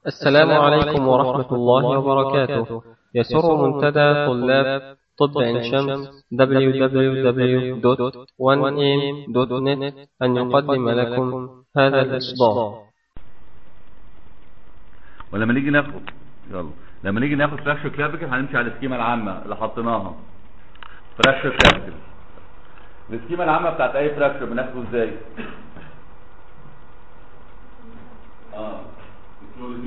السلام عليكم ورحمة الله وبركاته يسر منتدى طلاب طب عين شمس www.1am.net أن يقدم لكم هذا الإصدار ولما نيجي ناخد يلا لما نيجي ناخد فراكشر كلافيكل هنمشي على السكيمه العامه اللي حطيناها فراكشر كلافيكل السكيمه العامه بتاعت اي فراكشر بناخده ازاي اه هيستولوجي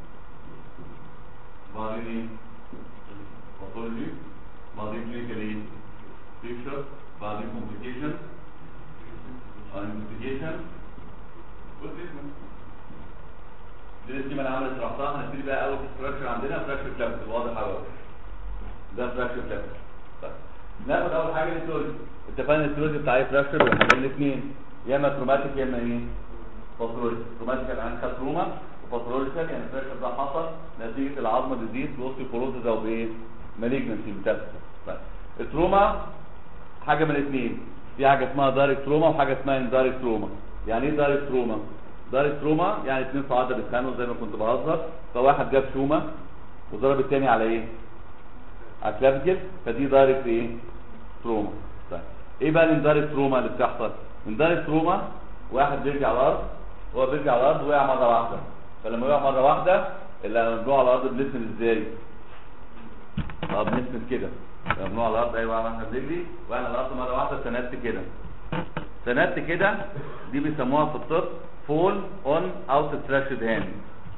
بعدين ايه باثولوجي بعدين كلينيكال ايه بيكتشر بعدين كومبليكيشن انفستيجيشن والتريتمنت دي السكيمه اللي عملت شرحتها هنبتدي بقى اول فراكشر عندنا فراكشر كلابس واضح قوي ده فراكشر كلابس طيب ناخد اول حاجه الهيستولوجي اتفقنا الهيستولوجي بتاع اي فراكشر بيحمل الاثنين يا اما تروماتيك يا اما ايه باثولوجي تروماتيك يعني خد تروما وباثولوجيكال يعني الفراكشر ده حصل نتيجه العظمه ديزيز باوستيوبوروزز او بايه مالجنسي ميتاستاسيس طيب التروما حاجه من الاثنين في حاجه اسمها دايركت تروما وحاجه اسمها اندايركت تروما يعني ايه دايركت تروما دايركت تروما يعني اثنين في عضله بيتخانقوا زي ما كنت بهزر فواحد جاب شومه وضرب الثاني على ايه على الكلافيكل فدي دايركت ايه تروما طيب ايه بقى الاندايركت تروما اللي بتحصل الاندايركت تروما واحد بيرجع على الارض هو بيرجع على الارض وقع مره واحده فلما يقع مره واحده اللي بنقع على الارض بنسند ازاي اه بنسند كده لما بنقع على الارض ايوه احنا بنجري وقعنا على الارض مره واحده سندت كده سندت كده دي بيسموها في الطب فول اون اوت ستراشد هاند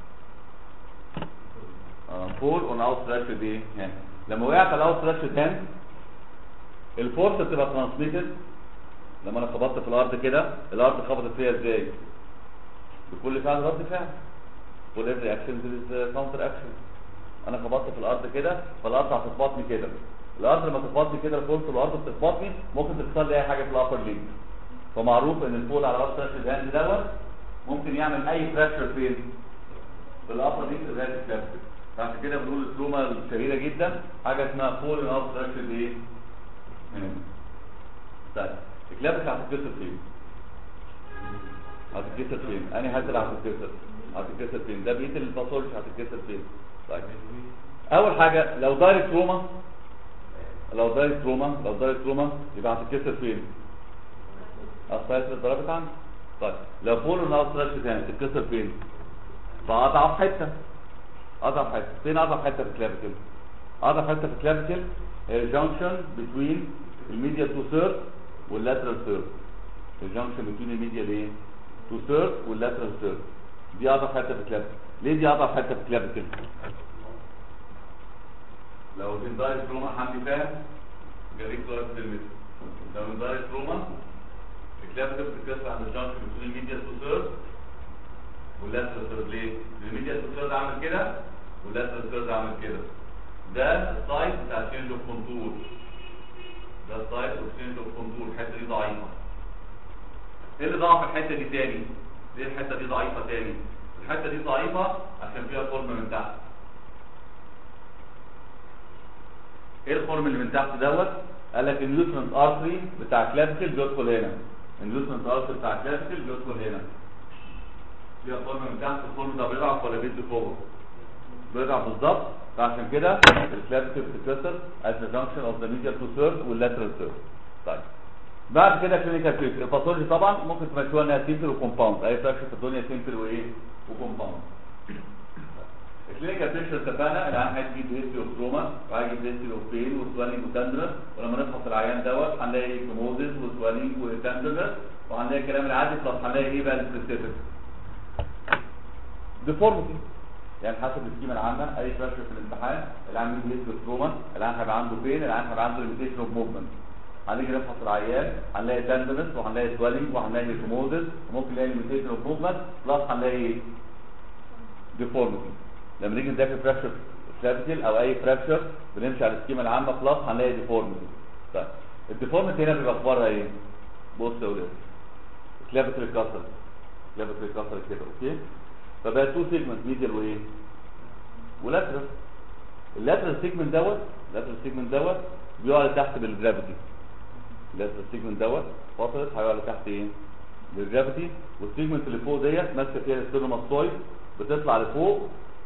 فول اون اوت ستراشد ايه هاند لما وقعت على اوت ستراشد هاند الفورس بتبقى ترانسميتد لما انا خبطت في الارض كده الارض خبطت فيها ازاي بكل فعل رد فعل كل every action is counter action انا خبطت في الارض كده فالارض هتخبطني كده الارض لما تخبطني كده الفورس الارض بتخبطني ممكن تحصل لي اي حاجه في الابر ليج فمعروف ان الفول على راس فراش الهاند دوت ممكن يعمل اي فراكشر فين في الابر ليج لغايه الكلابسك فعشان كده بنقول التروما الشهيره جدا حاجه اسمها فول ان اوت فراكشر ايه هنا طيب الكلابسك هتتكسر فين هتتكسر فين انهي حته اللي هتتكسر هتتكسر فين ده بقيه الباثولوجي هتتكسر فين طيب اول حاجه لو دايركت تروما لو دايركت تروما لو دايركت تروما يبقى هتتكسر فين السايت اللي اتضربت عنه طيب لو فول النار سلاش تاني تتكسر فين فاضعف حته اضعف حته فين اضعف حته في الكلافيكل اضعف حته في الكلافيكل هي الجنكشن بتوين الميديا تو ثيرد واللاترال ثيرد الجنكشن بتوين الميديا ايه تو ثيرد واللاترال ثيرد دي اضعف حته في الكلافيكل ليه دي اضعف حته في الكلافيكل لو دي دايركت تروما حمدي فاهم جريك سؤال في المثل لو دي دايركت تروما الكلافيكل بتتكسر عند الجنكشن بين الميديا تو ثيرد واللاترال ثيرد ليه؟ الميديا تو ثيرد عامل كده واللاترال ثيرد عامل كده ده السايد بتاع تشينج اوف كونتور ده السايد اوف تشينج اوف كونتور الحته دي ضعيفه ايه اللي ضعف الحته دي تاني؟ ليه الحته دي ضعيفه تاني؟ الحته دي ضعيفه عشان فيها فورم من تحت ايه الفورم اللي من تحت دوت؟ قال لك النيوترنت ارتري بتاع كلافيكل بيدخل هنا النيوترنت ارتري بتاع كلافيكل بيدخل هنا فيها فورم من تحت الفورم ده بيضعف ولا بيدي فوق بيضعف بالظبط فعشان كده الكلافيكل بتتكسر at the junction of the medial two third واللاترال third طيب بعد كده كلينيكال بيكتشر الباثولوجي طبعا ممكن تمشوها انها سيمبل وكومباوند اي فراكشر في الدنيا سيمبل وايه وكومباوند الكلينيكال بيكتشر اتفقنا العيان هيجيب هيستري اوف تروما وهيجيب هيستري اوف بين وسوالينج وتندرنس ولما نفحص العيان دوت هنلاقي كوموزيس وسوالينج وتندرنس وهنلاقي الكلام العادي بلس هنلاقي ايه بقى السبيسيفيك ديفورميتي يعني حسب السكيما العامه اي فراكشر في الامتحان العيان بيجي هيستري اوف تروما العيان هيبقى عنده بين العيان هيبقى عنده ليميتيشن اوف موفمنت هنيجي نفحص العيان هنلاقي تندنس وهنلاقي سوالينج وهنلاقي هيموزيس وممكن نلاقي ليميتيشن اوف موفمنت بلس هنلاقي ديفورميتي لما نيجي نذاكر فراكشر كلافيكل او اي فراكشر بنمشي على السكيما العامه بلس هنلاقي ديفورميتي طيب الديفورميتي هنا بيبقى اخبارها ايه؟ بص يا ولاد كلافيكل اتكسر كلافيكل اتكسر كده اوكي فبقى تو سيجمنت ميديال وايه؟ ولاترال اللاترال سيجمنت دوت اللاترال سيجمنت دوت بيقع تحت بالجرافيتي اللاترال سيجمنت دوت فصلت هيقع لتحت ايه؟ بالجرافيتي والسيجمنت اللي فوق ديت ماسكه فيها الستيرنوماستويد بتطلع لفوق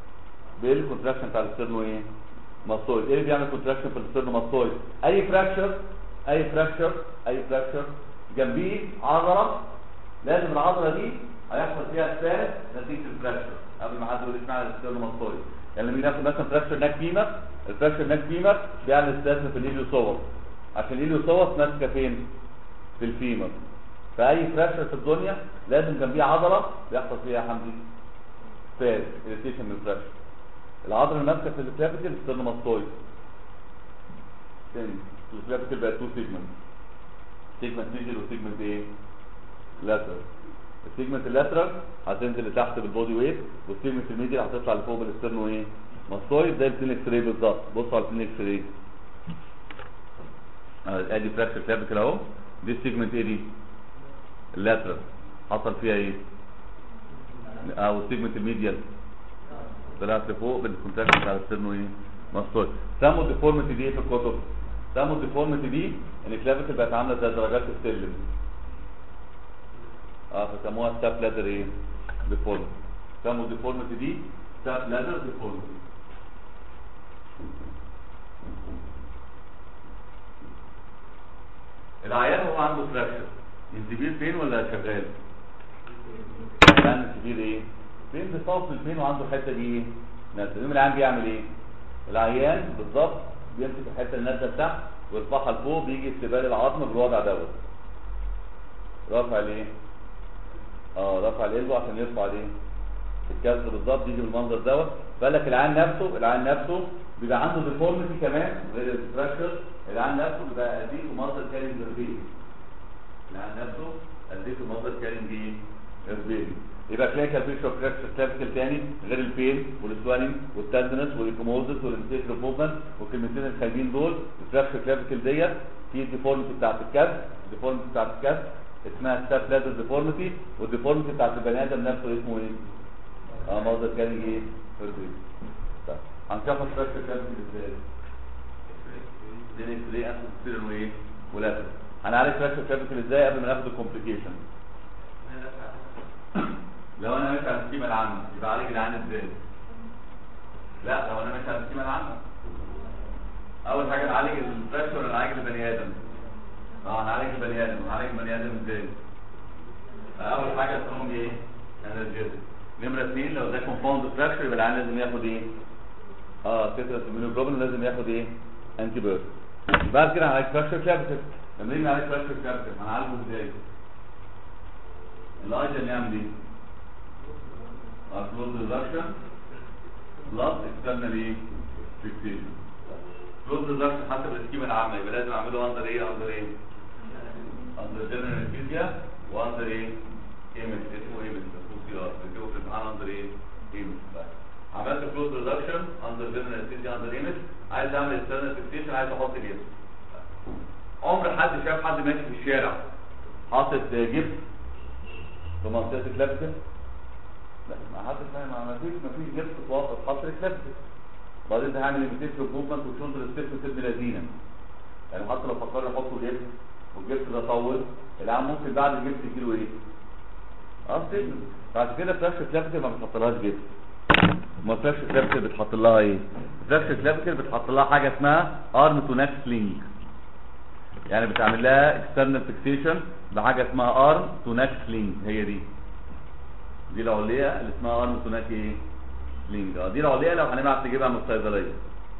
بالكونتراكشن بتاع الستيرنو ايه ماستويد ايه اللي بيعمل كونتراكشن في الستيرنو ماستويد اي فراكشر اي فراكشر اي فراكشر جنبيه عضله لازم العضله دي هيحصل فيها سباز نتيجه الفراكشر قبل ما حد يقول اسمها الستيرنو ماستويد يعني لما ناخد مثلا فراكشر ناك فيمر الفراكشر ناك فيمر بيعمل سبازم في الإيليوسوس عشان الإيليوسوس ماسكه فين في الفيمر فاي فراكشر في الدنيا لازم جنبيه عضله بيحصل فيها حمدي سباز irritation من الفراكشر العضله اللي ماسكه في الكلافيكل ستيرنوماستويد تاني الكلافيكل بقى تو سيجمنت سيجمنت ميديال وسيجمنت ايه لاترال السيجمنت اللاترال هتنزل لتحت بالبودي ويت والسيجمنت الميديال هتطلع لفوق بالستيرنو ايه ماستويد زي البلين اكس راي بالظبط بصوا على البلين اكس راي آه، ادي فراكشر كلافيكل اهو دي السيجمنت ايه دي اللاترال حصل فيها ايه او السيجمنت الميديال طلعت لفوق بالكونتاكت بتاع الستيرنو ايه ماستويد سموا الديفورميتي دي ايه في الكتب سموا الديفورميتي دي ان الكلافيكل بقت عامله زي درجات السلم اه فسموها ستاب لادر ايه ديفورميتي سموا الديفورميتي دي ستاب لادر ديفورميتي العيان هو عنده فراكشر الزبير فين ولا شغال؟ يعني الزبير ايه؟ فين بيصوت الفين وعنده الحته دي ايه؟ نازله يوم العيان بيعمل ايه؟ العيان بالظبط بيمسك الحته اللي نازله تحت ويرفعها لفوق بيجي استقبال العظم بالوضع دوت رفع الايه؟ اه رفع القلب عشان يرفع الايه؟ الكسر بالظبط يجي بالمنظر دوت بالك العيان نفسه العيان نفسه بيبقى عنده ديفورميتي كمان غير الفراكشر العيان نفسه بيبقى قديم في منظر كارين جربيل العيان نفسه قديم في منظر كارين ايه؟ جربيل يبقى كلينيكال بيكتشر اوف فراكشر كلاسيكال تاني غير البين والسوالينج والتندنس والايكوموزس والانتيكر موفمنت والكلمتين الخايبين دول الفراكشر كلاسيكال ديت في الديفورميتي بتاعت الكف الديفورميتي بتاعت الكف اسمها ستاب لازر ديفورميتي والديفورميتي بتاعت البني ادم نفسه اسمه ايه؟ اه منظر كارين ايه؟ جربيل طيب هنشوف الفراكشر كلاسيكال ازاي؟ دي اكس راي اسيد وايه؟ ولاتر هنعالج فراكشر كلاسيكال ازاي قبل ما ناخد الكومبليكيشن لو انا ماشي على السكيمه العامه يبقى اعالج العين ازاي لا لو انا ماشي على السكيمه العامه اول حاجه نعالج الفراكشر ولا نعالج البني ادم اه هنعالج البني ادم هنعالج البني ادم ازاي اول حاجه اسمهم ايه انرجيتك نمره اثنين لو ده كومباوند فراكشر يبقى العين لازم ياخد ايه اه تترس الميونوجلوبين لازم ياخد ايه انتي بيرد بعد كده هنعالج فراكشر كابيتال لما نيجي نعالج فراكشر كابيتال هنعالجه ازاي الايجن يعمل ايه close reduction plus external ايه fixation close reduction حسب السكيما العامة يبقى لازم اعمله اندر ايه اندر ايه اندر جنرال انستيزيا واندر ايه ايمج اسمه ايمج اسمه سي ار بنكتبه في الامتحان اندر ايه ايمج عملت كلوز ريدكشن اندر جنرال انستيزيا اندر ايمج عايز اعمل external fixation عايز احط جبس عمر حد شاف حد ماشي في الشارع حاطط جبس في منطقة الكلابتل لا ما حدش ما ما فيش ما فيش جبس واقف حصر كلابتل بعدين ده هعمل ايميتيشن موفمنت وشولدر ستيفنس ابن لذينه يعني حتى لو فكرنا نحطه جبس والجبس ده طول العام ممكن بعد الجبس يجيله ايه؟ اه ستيفنس بعد كده فلاش كلابتل ما بتحطلهاش جبس ما فلاش كلابتل بتحط لها ايه؟ فلاش كلابتل بتحط لها حاجه اسمها ارم تو ناك سلينج يعني بتعمل لها اكسترنال فيكسيشن بحاجه اسمها ارم تو ناك سلينج هي دي دي العليه اللي اسمها ارم تو ناك ايه سلينج اه دي العليه لو هنبعت تجيبها من الصيدليه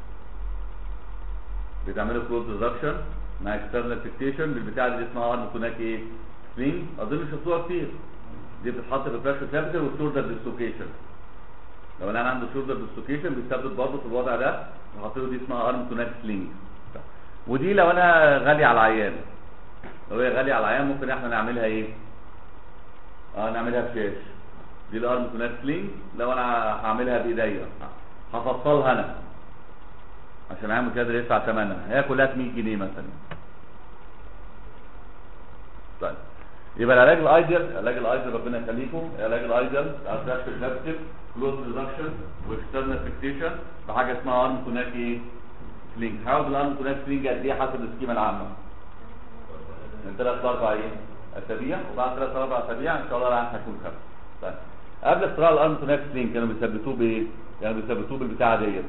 بتعملوا كلوز ريدكشن مع اكسترنال فيكسيشن بالبتاع اللي اسمها ارم تو ناك ايه سلينج اظن شفتوها كتير دي بتتحط في الفلاش كابيتال والشولدر ديسلوكيشن لو انا عنده شولدر ديسلوكيشن بيثبت برضه في الوضع ده بحط له دي اسمها ارم تو ناك سلينج ودي لو انا غالي على العيان لو هي غاليه على العيان ممكن احنا نعملها ايه اه نعملها بشاش دي الارم تو سلينج لو انا هعملها بايديا هفصلها انا عشان العيان مش قادر يدفع ثمنها هي كلها 100 جنيه مثلا طيب يبقى العلاج الايدل علاج الايدل ربنا يخليكم علاج الايدل اتراكشن كلابتيف كلوز ريدكشن واكسترنال فيكسيشن بحاجه اسمها ارم تو ايه سلينج حاول الارم تو سلينج قد ايه حسب السكيما العامه من ثلاث لاربع ايه اسابيع وبعد ثلاث اربع اسابيع ان شاء الله العين هيكون خف طيب قبل اختراع الارم تو سلينج كانوا بيثبتوه بايه يعني بيثبتوه بالبتاعه ديت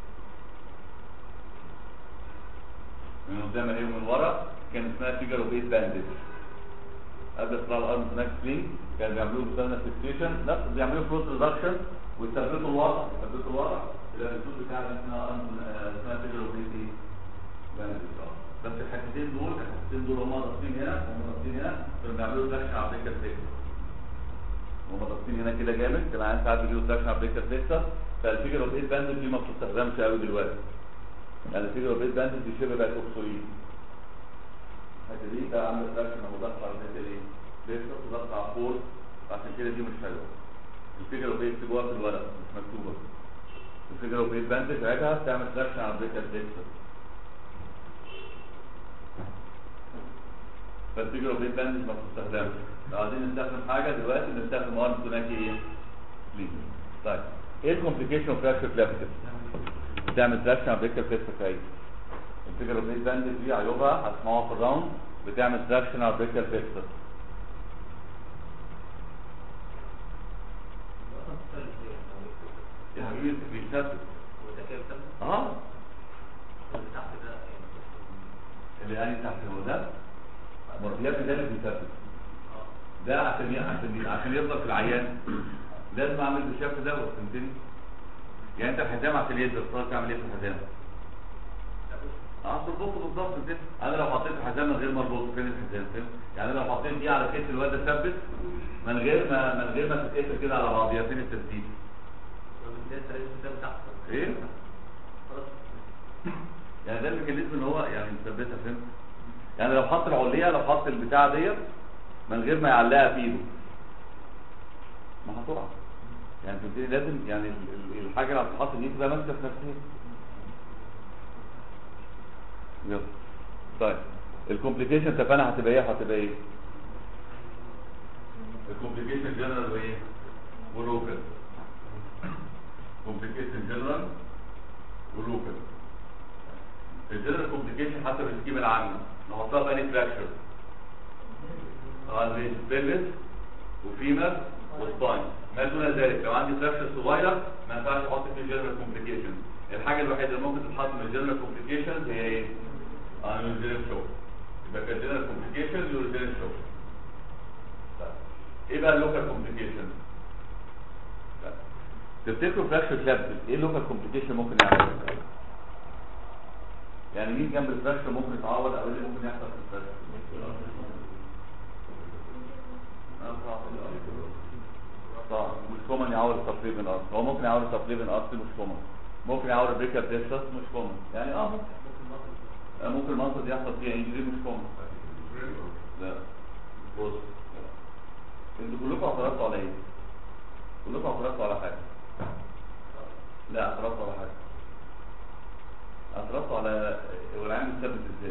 من قدام اهي ومن ورا كان اسمها فيجر اوف 8 باندج قبل اختراع الارم سناك سلينج كانوا بيعملوا له فيكسيشن لا بيعملوا فلوس ريدكشن ويثبتوا الوضع يثبتوا الوضع الاتيتود بتاعنا اسمها ارم اسمها فيجر اوف 8 باندج بس الحاجتين دول الحاجتين دول هم ضاغطين هنا وهم ضاغطين هنا كانوا بيعملوا دكشن على بريكر فيكسر هم ضاغطين هنا كده جامد كان عندي ساعات بيجيبوا دكشن على بريكر فيكسر فالفيجر اوف 8 باندج دي ما بتستخدمش قوي دلوقتي يعني الفيجر اوف 8 باندج دي شبه بقت اوبسوليت الحته دي ده عامل دكشن او ضغط على الحته دي بيفتح وضغط على الفور عشان كده دي مش حلوه الفيجر اوف 8 بتجيبوها في الورق مش مكتوبه الفيجر اوف 8 باندج ساعتها بتعمل دكشن على بريكر فيكسر فالفيجر اوف 8 باندج ما بتستخدمش لو عايزين نستخدم حاجه دلوقتي بنستخدم ارم ثنائي ايه؟ سليب طيب ايه الكومبليكيشن اوف فراكشر كلافيكل؟ بتعمل تراكشن على بريكر فيكسر كويس الفيجر اوف 8 باندج دي عيوبها هتسمعوها في الراوند بتعمل تراكشن على بريكر فيكسر يا حبيبي بيثبت اه اللي قال تحت هو ده مرضيات ده اللي بيثبت ده عشان ي- عشان ي- عشان يفضل في العيان لازم اعمل بالشكل ده فهمتني يعني انت الحزام عشان يثبت تقدر تعمل ايه في الحزام اه تربطه بالظبط كده انا لو حطيت الحزام من غير ما اربطه فين الحزام فين يعني لو حطيت دي على كتف الواد ده ثبت من غير ما من غير ما تتقفل كده على بعضيها فين التثبيت ايه يعني ده الميكانيزم اللي هو يعني مثبتها فهمت يعني لو حط العليه لو حط البتاعه ديت من غير ما يعلقها في ايده ما هتقع يعني تبتدي لازم يعني ال- ال- الحاجه اللي هتتحط دي تبقى ماسكه في نفسها يلا طيب الكومبليكيشن اتفقنا هتبقى ايه هتبقى ايه الكومبليكيشن جنرال وايه ولوكال كومبليكيشن جنرال ولوكال الجنرال كومبليكيشن حسب السكيما العامه نحطها بقى ليه فراكشر اه زي بيلفس وفيمر وسباين ما دون ذلك لو عندي فراكشر صغير ما ينفعش احط فيه جنرال كومبليكيشن الحاجه الوحيده اللي ممكن تتحط من الجنرال كومبليكيشن هي ايه؟ اه يوريجينال شوك يبقى كان جنرال كومبليكيشن يوريجينال شوك ايه بقى اللوكال كومبليكيشن؟ تفتكروا فراكشر كلابس ايه اللوكال كومبليكيشن ممكن يعملها؟ يعني مين جنب الفراكشر ممكن يتعوض او ايه اللي ممكن يحصل في الفراكشر؟ صح مش كومن يعور التقريب من ارض هو ممكن يعور التقريب من ارض مش كومن ممكن يعور البريكر ديستس مش كومن يعني اه ممكن آه، ممكن المنطقه دي يحصل فيها انجري مش كومن لا بص انتوا كلكم اعترضتوا على ايه؟ كلكم اعترضتوا على حاجه لا اعترضتوا على حاجه اعترضتوا على هو العين بتثبت ازاي؟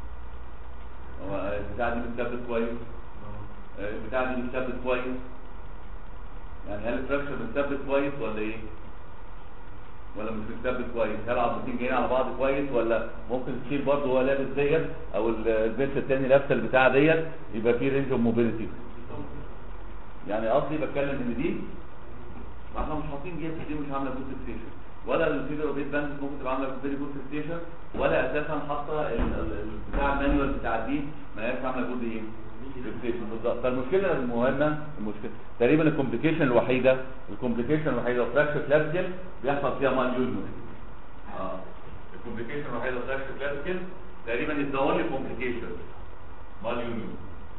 هو البتاعه دي بتثبت كويس البتاعه دي بتثبت كويس يعني هل الفراكشر متثبت كويس ولا ايه ولا مش متثبت كويس هل العضلتين جايين على بعض كويس ولا ممكن تشيل برضه وهو لابس ديت او ال- البنت التاني لابسه البتاعه ديت يبقى في رينج اوف موبيليتي يعني قصدي بتكلم ان دي ما احنا مش حاطين جيب دي مش عامله بوست ستيشن ولا الفيديو بيت باند ممكن تبقى عامله فيديو بوست ستيشن ولا اساسا حاطه ال- ال- البتاع المانيوال بتاع دي ما هيش عامله جود ايه فيكسيشن بالظبط فالمشكله المهمه المشكله تقريبا الكومبليكيشن الوحيده الكومبليكيشن الوحيده فراكشر كلاسيكال بيحصل فيها مال يونيون اه الكومبليكيشن الوحيده فراكشر كلاسيكال تقريبا از ذا اونلي كومبليكيشن مال يونيون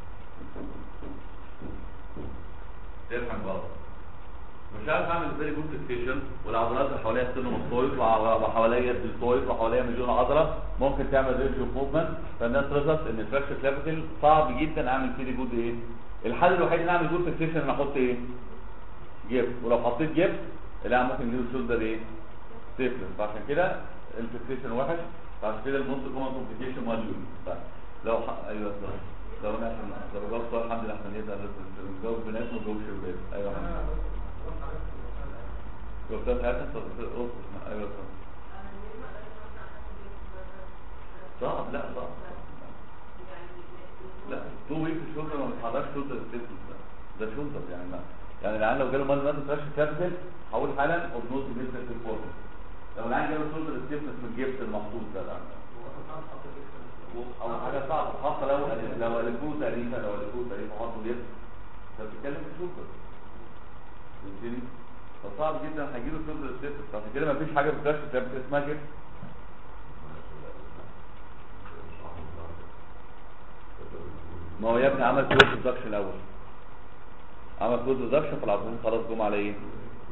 تفهم بقى مش عارف اعمل ازاي جود فيكسيشن والعضلات اللي حواليها السينوموستويد وحواليها الدلتويد وحواليها مليون عضله ممكن تعمل رينج اوف موفمنت فالناس رزت ان الفراكشر كلافيكل صعب جدا اعمل فيه جود ايه الحل الوحيد ان اعمل جود فيكسيشن ان احط ايه جبس ولو حطيت جبس لا ممكن يجيب الشولدر ايه ستيفلر فعشان كده الفيكسيشن وحش فعشان كده الموست كومن كومبليكيشن ماليون لو ح... ايوه صح لو انا عشان لو جاوب سؤال الحمد لله احسن يبقى نجاوب بنات ما نجاوبش ولاد ايوه الحمد لله جاوبتها حياتك اصبر ايوه صح صعب لا صعب لا تو ويكس شولدر ما بتحضرش شولدر ستيفلر ده ده شولدر يعني ما يعني العيان لو جاله مال ماتت فراش كابيتال هقول حالا اوبنوز بيسكت الفورم لو العيان جاله شولدر ستيفنس من الجبس المحطوط ده ده او حاجه صعبه خاصه لو لو الكوز تقريبا لو الكوز تقريبا حطوا جبس انت بتتكلم في شولدر فهمتني؟ فصعب جدا هيجيله شولدر ستيفنس عشان كده مفيش حاجه في فراش كابيتال اسمها جبس ما هو يا ابني عمل كلوز ريدكشن الاول عمل كلوز ريدكشن فالعظيم خلاص جم على ايه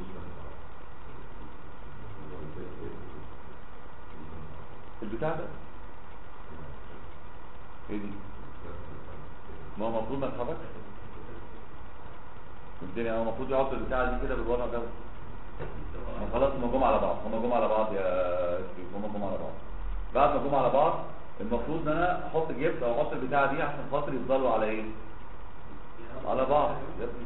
البتاع ده ايه دي ما هو المفروض ما يتحركش الدنيا هو المفروض يقعد البتاعه دي كده بالوضع ده ما خلاص هم جم على بعض هم جم على بعض يا شريف هم جم على بعض بعد ما جم على بعض المفروض ان انا احط جبس او احط البتاعه دي عشان خاطر يفضلوا على ايه على بعض يا ابني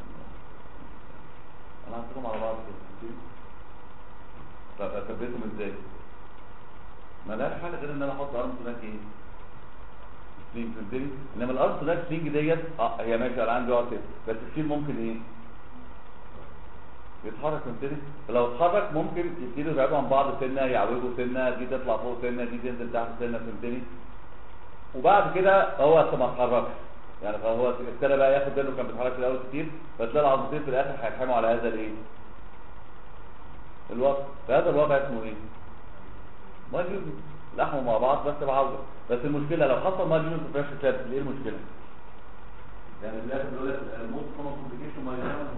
انا هحطهم على بعض كده طب اثبتهم ازاي ما لا حاجه غير ان انا احط ارم سلاك ايه سلينج فهمتني انما الارم سلاك سلينج ديت اه هي ماشيه على عندي بيقعد كده بس السيل ممكن ايه يتحرك فهمتني فلو اتحرك ممكن يبتدوا يبعدوا عن بعض سنه يعوجوا سنه دي تطلع فوق سنه دي تنزل تحت سنه فهمتني وبعد كده هو لسه ما اتحركش يعني فهو ابتدى بقى ياخد باله كان بيتحرك في الاول كتير فتلاقي العضلتين في الاخر هيتحموا على هذا الايه الوضع فهذا الوضع اسمه ايه ماجيون لحموا مع بعض بس بعوضه بس المشكله لو حصل ماجيون في فراش ثابت ايه المشكله يعني في الاخر بيقول لك الموت كومن كومبليكيشن ماجيون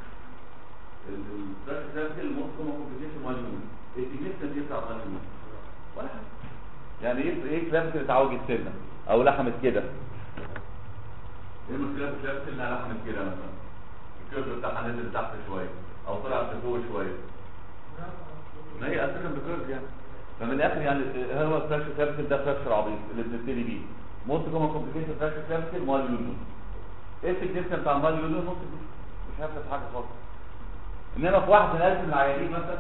الفراش ثابت الموت كومن كومبليكيشن ماجيون التجنس دي بتاع ماجيون ولا حاجه يعني ايه ايه كلامك اللي تعوج السنه او لحمت كده ايه المشكله في كلامك انها لحمت كده مثلا الكيرف بتاعها نزل تحت شويه او طلع لفوق شويه ما هي اساسا بكيرف يعني فمن الاخر يعني هو فراش كلامك ده فراكشر عبيط اللي بنبتدي بيه موست كومن كومبليكيشن فراش كلامك مال يونيون ايه التجنس بتاع مال يونيون ممكن مش هيفرق حاجه خالص انما في واحد من الالف من العيانين مثلا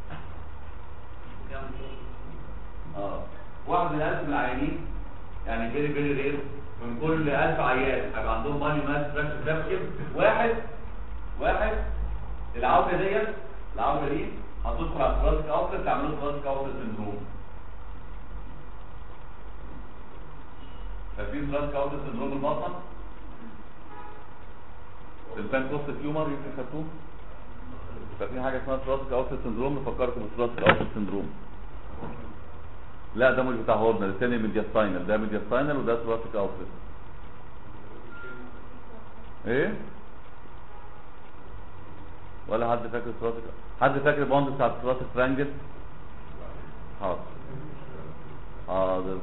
اه واحد من الالف من العيانين يعني فيري فيري رير من كل 1000 عيان هيبقى عندهم ماني ماس فراكشر كلامك واحد واحد العوجه ديت العوجه دي هتدخل على الثراسك اوتلت تعمل له ثراسك اوتلت سندروم فاكرين ثراسك اوتلت سندروم البطن البان كوست تيومر يمكن خدتوه فاكرين حاجه اسمها ثراسك اوتلت سندروم نفكركم بالثراسك اوتلت سندروم لا ده مش بتاع هورنر الثاني ميدياستاينال ده ميدياستاينال وده ثراسك اوتلت ايه ولا حد فاكر ثراسك حد فاكر البوند بتاع ثراسك ترانجل حاضر حاضر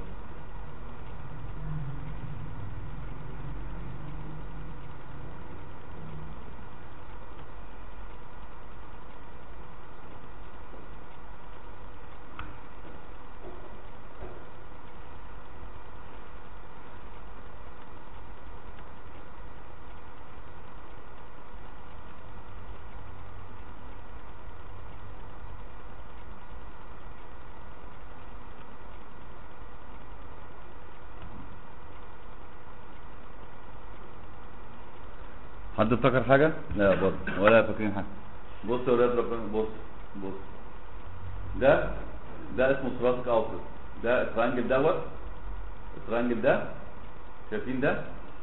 حد افتكر حاجة؟ لا برضه ولا فاكرين حاجة بص يا ولاد ربنا بص بص ده ده اسمه ثراسك اوتلت ده الترانجل دوت الترانجل ده شايفين ده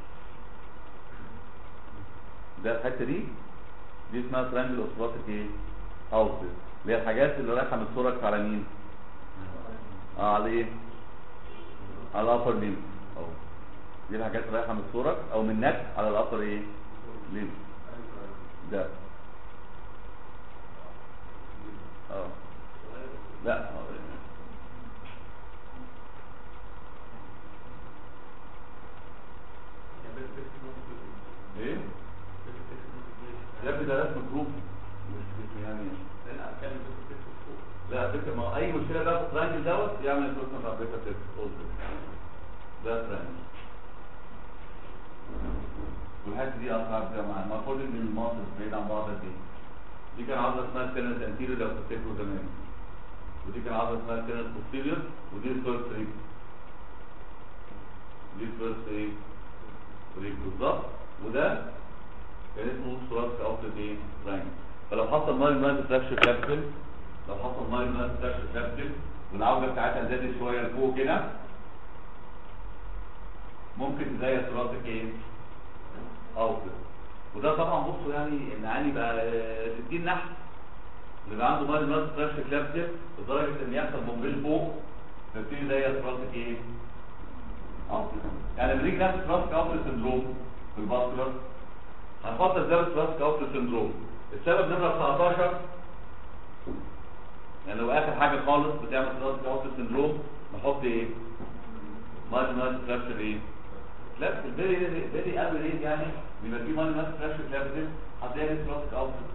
ده الحتة دي دي اسمها ترانجل اوف ثراسك ايه؟ اوتلت اللي هي الحاجات اللي رايحة من الثوركس على مين؟ اه على ايه؟ على الابر ليم اهو دي الحاجات اللي رايحة من الثوركس او من النك على الابر ايه؟ ليه ده اه لا آه. ايه يا ابني ده رسم جروب مش مش يعني لا فكره ما هو اي مشكله بقى في الترانجل دوت يعمل البروتون فابريكا تيست ده ترانجل والحته دي اصعب يا جماعه المفروض ان المصر بعيد عن بعض قد ايه دي كان عضله اسمها التنس انتيريور لو تفتكروا زمان ودي كان عضله اسمها التنس بوستيريور ودي الفيرست ريب دي الفيرست ايه ريب بالظبط وده كان اسمه ثوراسيك اوتلت ايه ترانجل فلو حصل مايل مايل فراكشر كابيتال لو حصل مايل مايل فراكشر كابيتال والعوجه بتاعتها زادت شويه لفوق كده ممكن زي ثوراسيك ايه اوتلت وده طبعا بصوا يعني ان علي بقى آه، 60 نحس اللي بقى عنده مايل مايل فراكشر كابيتال لدرجه ان يحصل بومبيل فوق تبتدي زي ثوراسيك ايه اوتلت يعني لما نيجي ناخد ثوراسيك اوتلت سندروم في الباسكولار هنحط ازاي ثوراسيك اوتلت سندروم السبب نمرة 19 يعني لو اخر حاجة خالص بتعمل ثوراسيك اوتلت سندروم نحط ايه مارجن مارجن فراكشر ايه لا فيري فيري قوي ريت يعني بيبقى في مارجن مارجن فراكشر كلابتل هتلاقي ثوراسيك اوتلت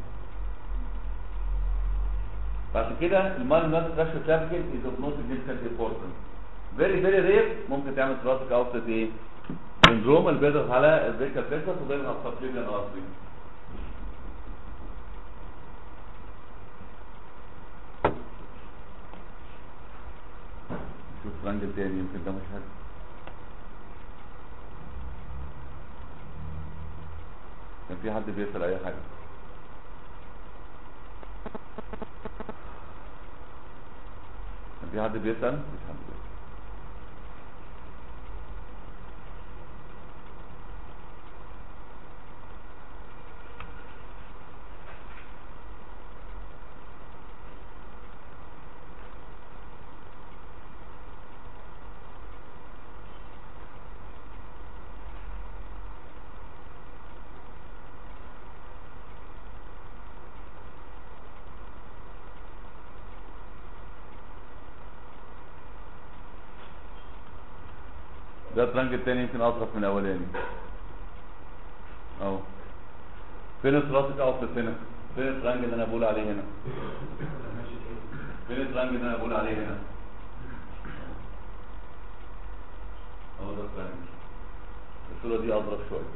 بعد كده المارجن مارجن فراكشر كلابتل is of no significant importance very very rare ممكن تعمل ثوراسيك اوتلت ايه سندروم اللي بيضغط على البيكا فيكس وبيضغط على السبليفيان ارتري شوف رانجل تاني يمكن ده مش حاجه كان في حد بيسأل اي حاجه كان في حد بيسأل مفيش حد بيسأل ده الترنج التاني يمكن اطرف من الاولاني اهو فين الثراسك اوتلت هنا فين الترنج اللي انا بقول عليه هنا فين الترنج اللي انا بقول عليه هنا اهو ده الترنج الصوره دي اظرف شويه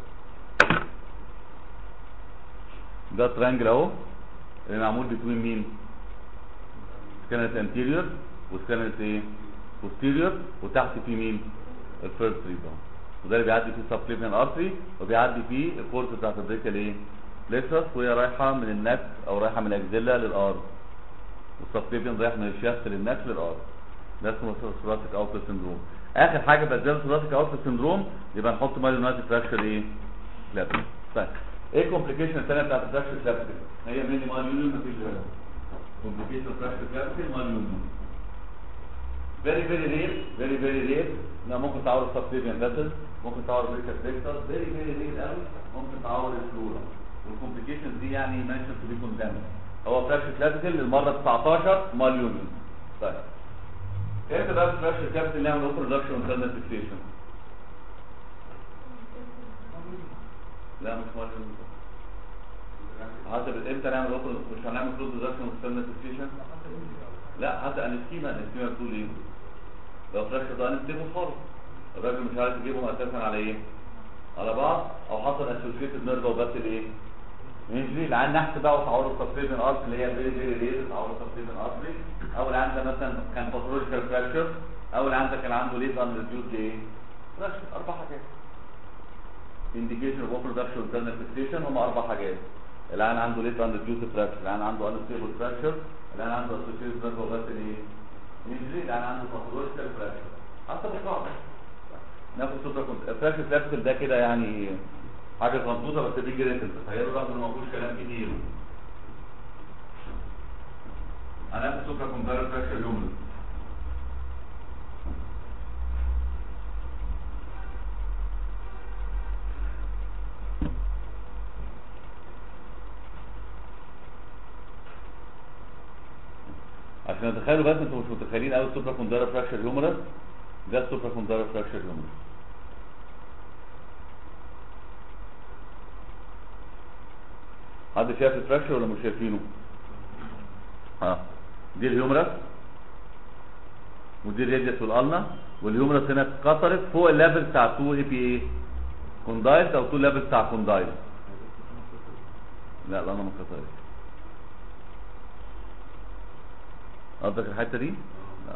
ده الترنجل اهو اللي معمول بتوين مين سكانت انتيريور وسكانت ايه posterior وتحت في مين الفيرست ريبا وده اللي بيعدي فيه سبكليفيان ارتري وبيعدي فيه الكورس بتاعت البريكال ايه ليسرس وهي رايحه من النك او رايحه من الاكزيلا للارض والسبكليفيان رايح من الشافت للنك للارض ده اسمه ثوراسيك اوتلت سندروم اخر حاجه بقى ده ثوراسيك اوتلت سندروم يبقى نحط مايلونايتد فراكشر ايه لابس طيب ايه الكومبليكيشن الثانيه بتاعت الفراكشر لابس هي ميني مايلونيوم مفيش غيرها كومبليكيشن فراكشر لابس مايلونيوم very very rare very very rare انها ممكن تعور السبتيفيان فاسل ممكن تعور بريكا فليكتر very very rare قوي ممكن تعور الفلورا والكومبليكيشنز دي يعني منشن تو بي كوندامن هو فراكشر كلاسيكال للمره 19 مال يونيون طيب امتى بقى الفراكشر كابيتال نعمل اوبن ريدكشن انترنال فيكسيشن لا مش مال يونيون حسب امتى نعمل اوبن مش هنعمل كلوز ريدكشن انترنال فيكسيشن لا حتى انستيما انستيما بتقول ايه لو فراكشر ده انستيبل خالص الراجل مش عارف يجيبهم اساسا على ايه على بعض او حصل اسوشيتد نيرف وبس الايه ينجري العين نحس بقى وتعور السبتيفين ارتري اللي هي فيري فيري ريز تعور السبتيفين ارتري او العين ده مثلا كان باثولوجيكال فراكشر او العين ده كان عنده ليز ان ريديوس ايه فراكشر اربع حاجات indication of open reduction internal fixation هم اربع حاجات العين عنده ليز ان ريديوس فراكشر العين عنده unstable فراكشر الان عنده اسوشيتد نيرف وبس الايه ينجري الان عنده باثولوجيكال فراكشر حسب القاعده ناخد صوره كنت فراكشر كابيتال ده كده يعني حاجه غنطوطه بس دي جريتل تخيلوا رغم انه ما فيهوش كلام كتير هناخد صوره كومبارل فراكشر يومل عشان تتخيلوا بس انتوا مش متخيلين قوي السوبرا كوندارا فراكشر هيومرس ده السوبرا كوندارا فراكشر هيومرس حد شايف الفراكشر ولا مش شايفينه؟ ها دي الهيومرس ودي الريديوس والالنا والهيومرس هنا اتكسرت فوق الليفل بتاع 2 اي بي اي كوندايل او 2 ليفل بتاع كوندايل لا الالنا ما اتكسرتش قصدك الحته دي؟ لا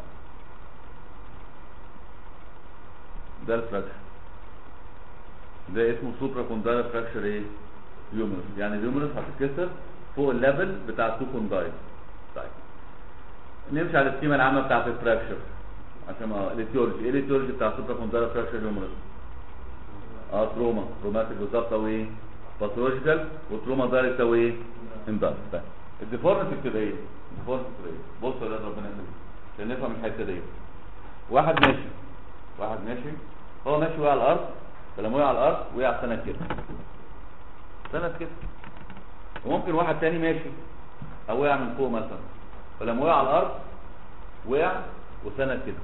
ده الفراكشر ده اسمه سوبرا كوندايل فراكشر ايه؟ هيومرس يعني الهيومرس هتتكسر فوق الليفل بتاع التو كوندايل طيب نمشي على السكيمه العامه بتاعت الفراكشر عشان ما الاتيولوجي ايه الاتيولوجي بتاع السوبرا كوندايل فراكشر هيومرس اه تروما تروماتيك بالظبط او ايه باثولوجيكال وتروما دايركت او ايه اندايركت طيب الديفورميتي بتبقى ايه؟ الديفورميتي بتبقى ايه؟ بص يا ولاد ربنا يخليك عشان نفهم الحته دي واحد ماشي واحد ماشي هو ماشي وقع على الارض فلما وقع على الارض وقع سند كده سند كده وممكن واحد تاني ماشي او وقع من فوق مثلا فلما وقع على الارض وقع وسند كده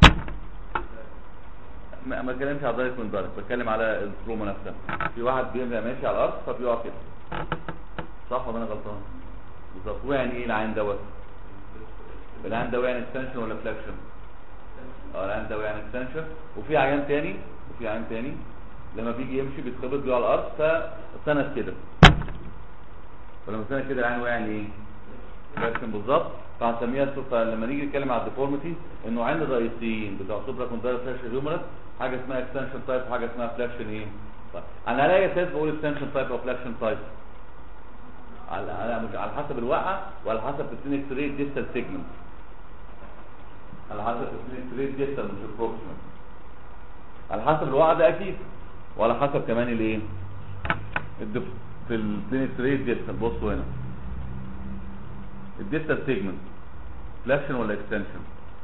ما ما بتكلمش على دايركت من دايركت بتكلم على التروما نفسها في واحد بيبقى ماشي على الارض فبيقع كده صح ولا انا غلطان بالظبط وقع يعني ايه العين دوت العين ده وقع اكستنشن ولا فلاكشن اه العين ده وقع اكستنشن وفي عيان تاني وفي عيان تاني لما بيجي يمشي بيتخبط بيه على الارض فسند كده ولما سند كده العين وقع يعني ايه فلاكشن بالظبط فهنسميها السوبر لما نيجي نتكلم على الديفورميتي انه عند الرئيسيين بتوع سوبرا كوندايل فلاكشن هيومرس حاجه اسمها اكستنشن تايب وحاجه اسمها فلاكشن ايه طيب انا على اي اساس بقول اكستنشن تايب او فلاكشن تايب على على مش على حسب الوقعه وعلى حسب السين اكس راي ديستال سيجمنت على حسب السين اكس راي ديستال مش البروكسيمال على حسب الوقعه ده اكيد وعلى حسب كمان الايه الدف في السين اكس راي ديستال بصوا هنا الديستال سيجمنت فلاكشن ولا اكستنشن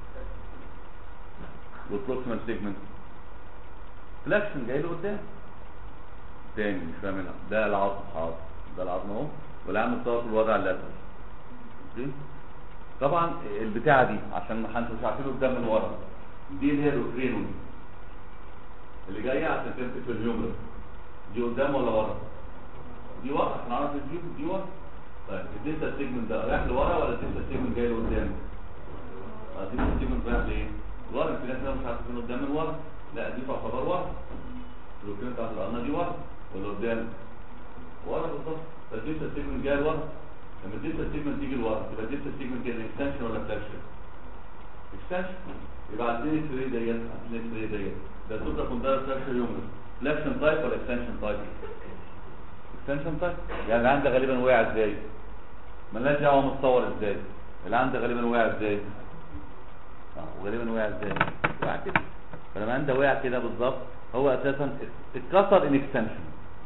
والبروكسيمال سيجمنت فلاكشن جاي له قدام تاني مش فاهم هنا ده العظم حاضر ده العظم اهو والعام متصور في الوضع اللاترال اوكي طبعا البتاعه دي عشان ما انتوا مش عارفين قدام من ورا دي اللي هي الروترينون اللي جايه عشان تمسك في الهيومرس دي قدام ولا ورا دي ورا احنا عارف دي دي ورا طيب الديستا سيجمنت ده رايح لورا ولا الديستا سيجمنت جاي لقدام اه الديستا سيجمنت رايح لايه ورا في ناس مش عارفين قدام من ورا لا دي تعتبر ورا الروترين بتاعت القرنه دي ورا ولا قدام ورا بالظبط فالديستا سيجمنت جاي لورا لما الديستا سيجمنت تيجي لورا يبقى الديستا سيجمنت كده اكستنشن ولا فلاكشن اكستنشن يبقى عندنا اكس راي ديت عندنا اكس راي ديت ده سوبر كوندايل فلاكشن يومرس فلاكشن تايب ولا اكستنشن تايب اكستنشن تايب يعني العين ده غالبا وقع ازاي مالناش دعوه متصور ازاي العين ده غالبا وقع ازاي اه وغالبا وقع ازاي وقع كده فلما العين ده وقع كده بالظبط هو اساسا اتكسر ان اكستنشن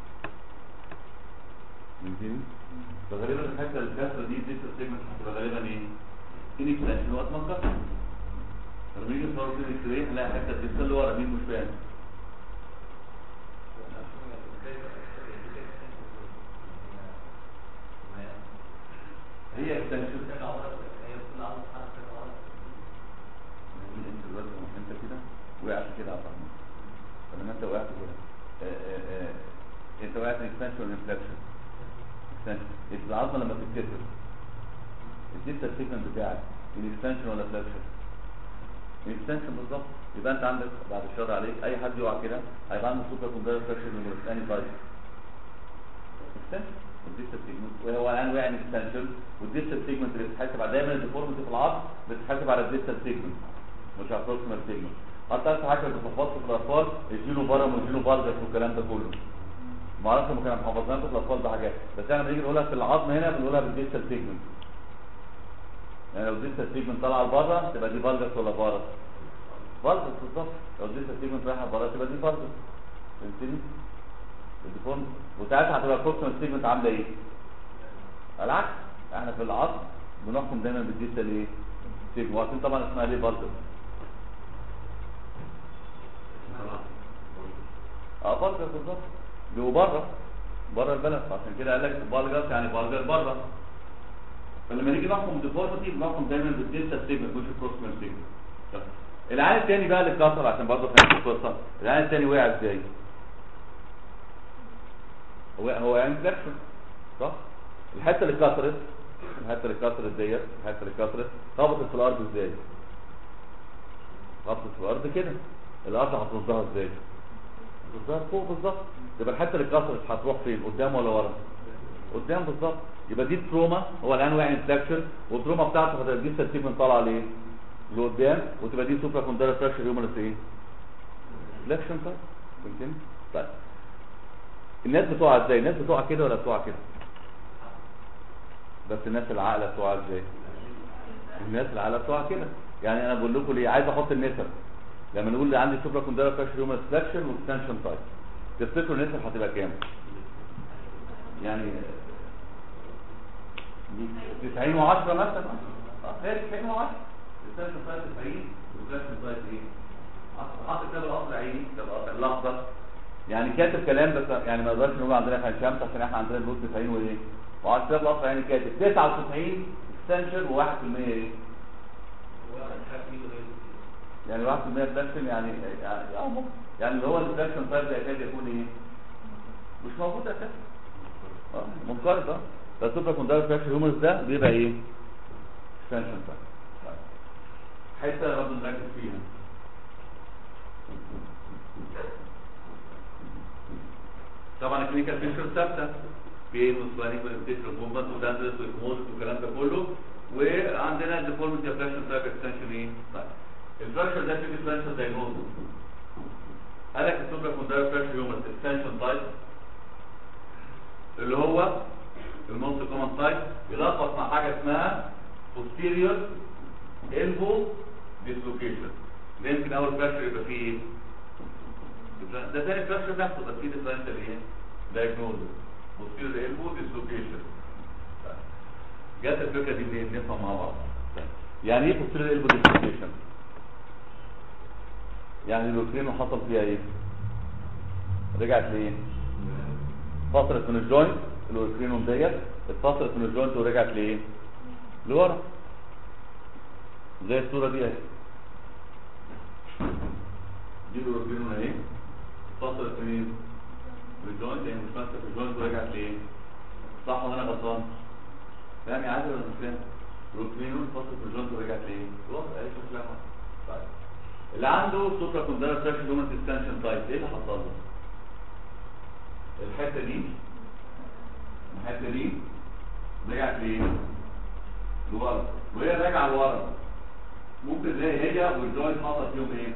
فهمتني؟ فغالبا الحته الكسره دي دي سيجمنت هتبقى غالبا ايه؟ ان اكستنشن وقت ما اتكسر لما نيجي نصور في الاكس راي هنلاقي حته الديستا اللي ورا مين مش فاهم هي اكستنشن انت دلوقتي انت كده وقعت كده على الرحمن فلما انت وقعت كده آه، آه، آه، انت وقعت اكستنشن ولا انفلاكشن اكستنشن العظمه لما تتكسر الديستا سيجمنت بتاعك الاكستنشن ولا فلاكشن الاكستنشن بالظبط يبقى انت عندك بعد الشر عليك اي حد يقع كده هيبقى عنده سوبر كوندايل فراكشن نمبر ثاني تايب اكستنشن والديستا سيجمنت وهو الان وقع اكستنشن والديستا سيجمنت اللي بتتحسب على دايما الديفورميتي في العظم بتتحسب على الديستا سيجمنت مش على البروكسيمال سيجمنت حتى انت حاجه بتتلخبط في الاطفال الجينو بارم والجينو باردس والكلام ده كله ما اعرفش هم كانوا محافظين في الاطفال ده حاجات بس احنا لما نيجي نقولها في العظم هنا بنقولها بالديستا سيجمنت يعني لو الديستا سيجمنت طالعه لبره تبقى دي فالجس ولا فارس فالجس بالظبط لو الديستا سيجمنت رايحه لبره تبقى دي فالجس فهمتني الديفورم وساعتها هتبقى البروكسيمال سيجمنت عامله ايه العكس احنا في العظم بنحكم دايما بالديستا الايه سيجمنت وعارفين طبعا اسمها ليه فالجس اه فالجس بالظبط بيبقوا بره بره البلد عشان كده قال لك فالجس يعني فالجر بره فلما نيجي نحكم ديفورميتي بنحكم دايما بالديستا سيجمنت مش البروكسيمال سيجمنت العين الثاني بقى اللي اتكسر عشان برضه فهمت القصه العين الثاني وقع ازاي هو هو يعني فليكشن صح الحته اللي اتكسرت الحته اللي اتكسرت ديت الحته اللي اتكسرت خبطت في الارض ازاي خبطت في الارض كده الارض هتردها ازاي هتردها فوق بالظبط يبقى الحته اللي اتكسرت هتروح فين قدام ولا ورا قدام بالظبط يبقى دي التروما هو الان واقع انفلكشن والتروما بتاعته هتبقى دي سيجمنت طالعه ليه لقدام وتبقى دي سوبرا كوندايل فراكشر هيومرس ايه فليكشن طيب فهمتني طيب الناس بتقع ازاي الناس بتقع كده ولا بتقع كده بس الناس العاقله بتقع ازاي الناس العاقله بتقع كده يعني انا بقول لكم ليه عايز احط النسب لما نقول لي عندي سوبرا كونداير فراكشر هيومن سلكشن واكستنشن تايب تفتكروا النسب هتبقى كام يعني 90 و10 مثلا اه هي 90 و10 اكستنشن تايب 90 واكستنشن تايب ايه حاطط كده الاصل عيني ده الاخضر يعني كاتب كلام بس يعني ما نقدرش نقول عندنا في الشمس عشان احنا عندنا البوت 90 وايه وعلى كده الاصل يعني كاتب 99 اكستنشن و1% ايه يعني 1% اكستنشن يعني يعني اه ممكن يعني اللي هو الاكستنشن تايب ده يكاد يكون ايه مش موجود اساسا اه منقرض اه فالسوبر كونداير فراكشر هيومرز ده بيبقى ايه اكستنشن تايب حته برضه نركز فيها طبعا الكلينيكال بيكتشر ثابته بين وسبانيك والانتيشن موفمنت وداندرس وايكموزس والكلام ده كله وعندنا الديفورميتي فراكشر تايب اكستنشن ايه طيب الفراكشر ده في ديفرنشال دايجنوستس قال لك السوبر كونداير فراكشر هيومن اكستنشن تايب اللي هو الموست كومن تايب يلخبط مع حاجه اسمها posterior elbow dislocation ده يمكن اول فراكشر يبقى فيه ايه ده تاني فراكشر نفسه بس فيه ديفرنشال ايه دايجنوستس posterior elbow dislocation جت الفكره دي منين نفهم مع بعض يعني ايه posterior elbow dislocation يعني الاوكرين حصل فيها ايه رجعت لايه فترة من الجوينت الاوكرينوم ديت اتفصلت من الجوينت ورجعت لايه لورا زي الصورة دي اهي دي الاوكرينوم اهي اتفصلت من ايه من الجوينت يعني مش ماسكه في الجوينت ورجعت لايه صح ولا انا غلطان فاهم يا عادل ولا مش فاهم الاوكرينوم اتفصلت من الجوينت ورجعت لايه لورا اهي شكلها طيب اللي عنده سوبرا كونداير فراكشر هيومن اكستنشن تايب ايه اللي حصل له الحته دي الحته دي رجعت ليه لورا وهي راجعه لورا ممكن تلاقي هي والجوينت حصل فيهم ايه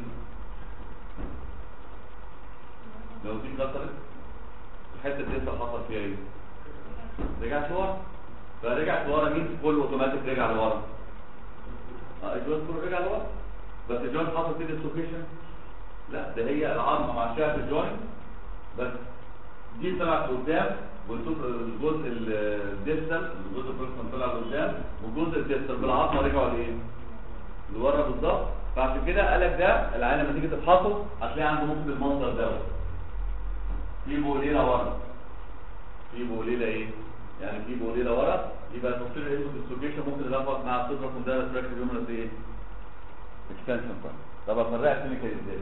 لو دي اتكسرت الحته دي لسه حصل فيها ايه رجعت لورا فرجعت لورا مين كله اوتوماتيك رجع لورا اه الجوينت كله رجع لورا بس الجوينت حصل فيه ديسلوكيشن لا ده هي العظمه مع شعب الجوينت بس دي طلعت قدام والجزء الديستال الجزء البروكسيمال طلع لقدام والجزء الديستال بالعظمه رجعوا لايه؟ لورا بالظبط فعشان كده قال لك ده العين لما تيجي تفحصه هتلاقي عنده ممكن المنظر دوت في بوليله ورا في بوليله ايه؟ يعني في بوليله ورا يبقى التصوير ايه ديسلوكيشن ممكن يلخبط مع الصدر كونداير فراكشر يومنس ايه؟ اكستنشن طب افرقها كلينيكال ازاي؟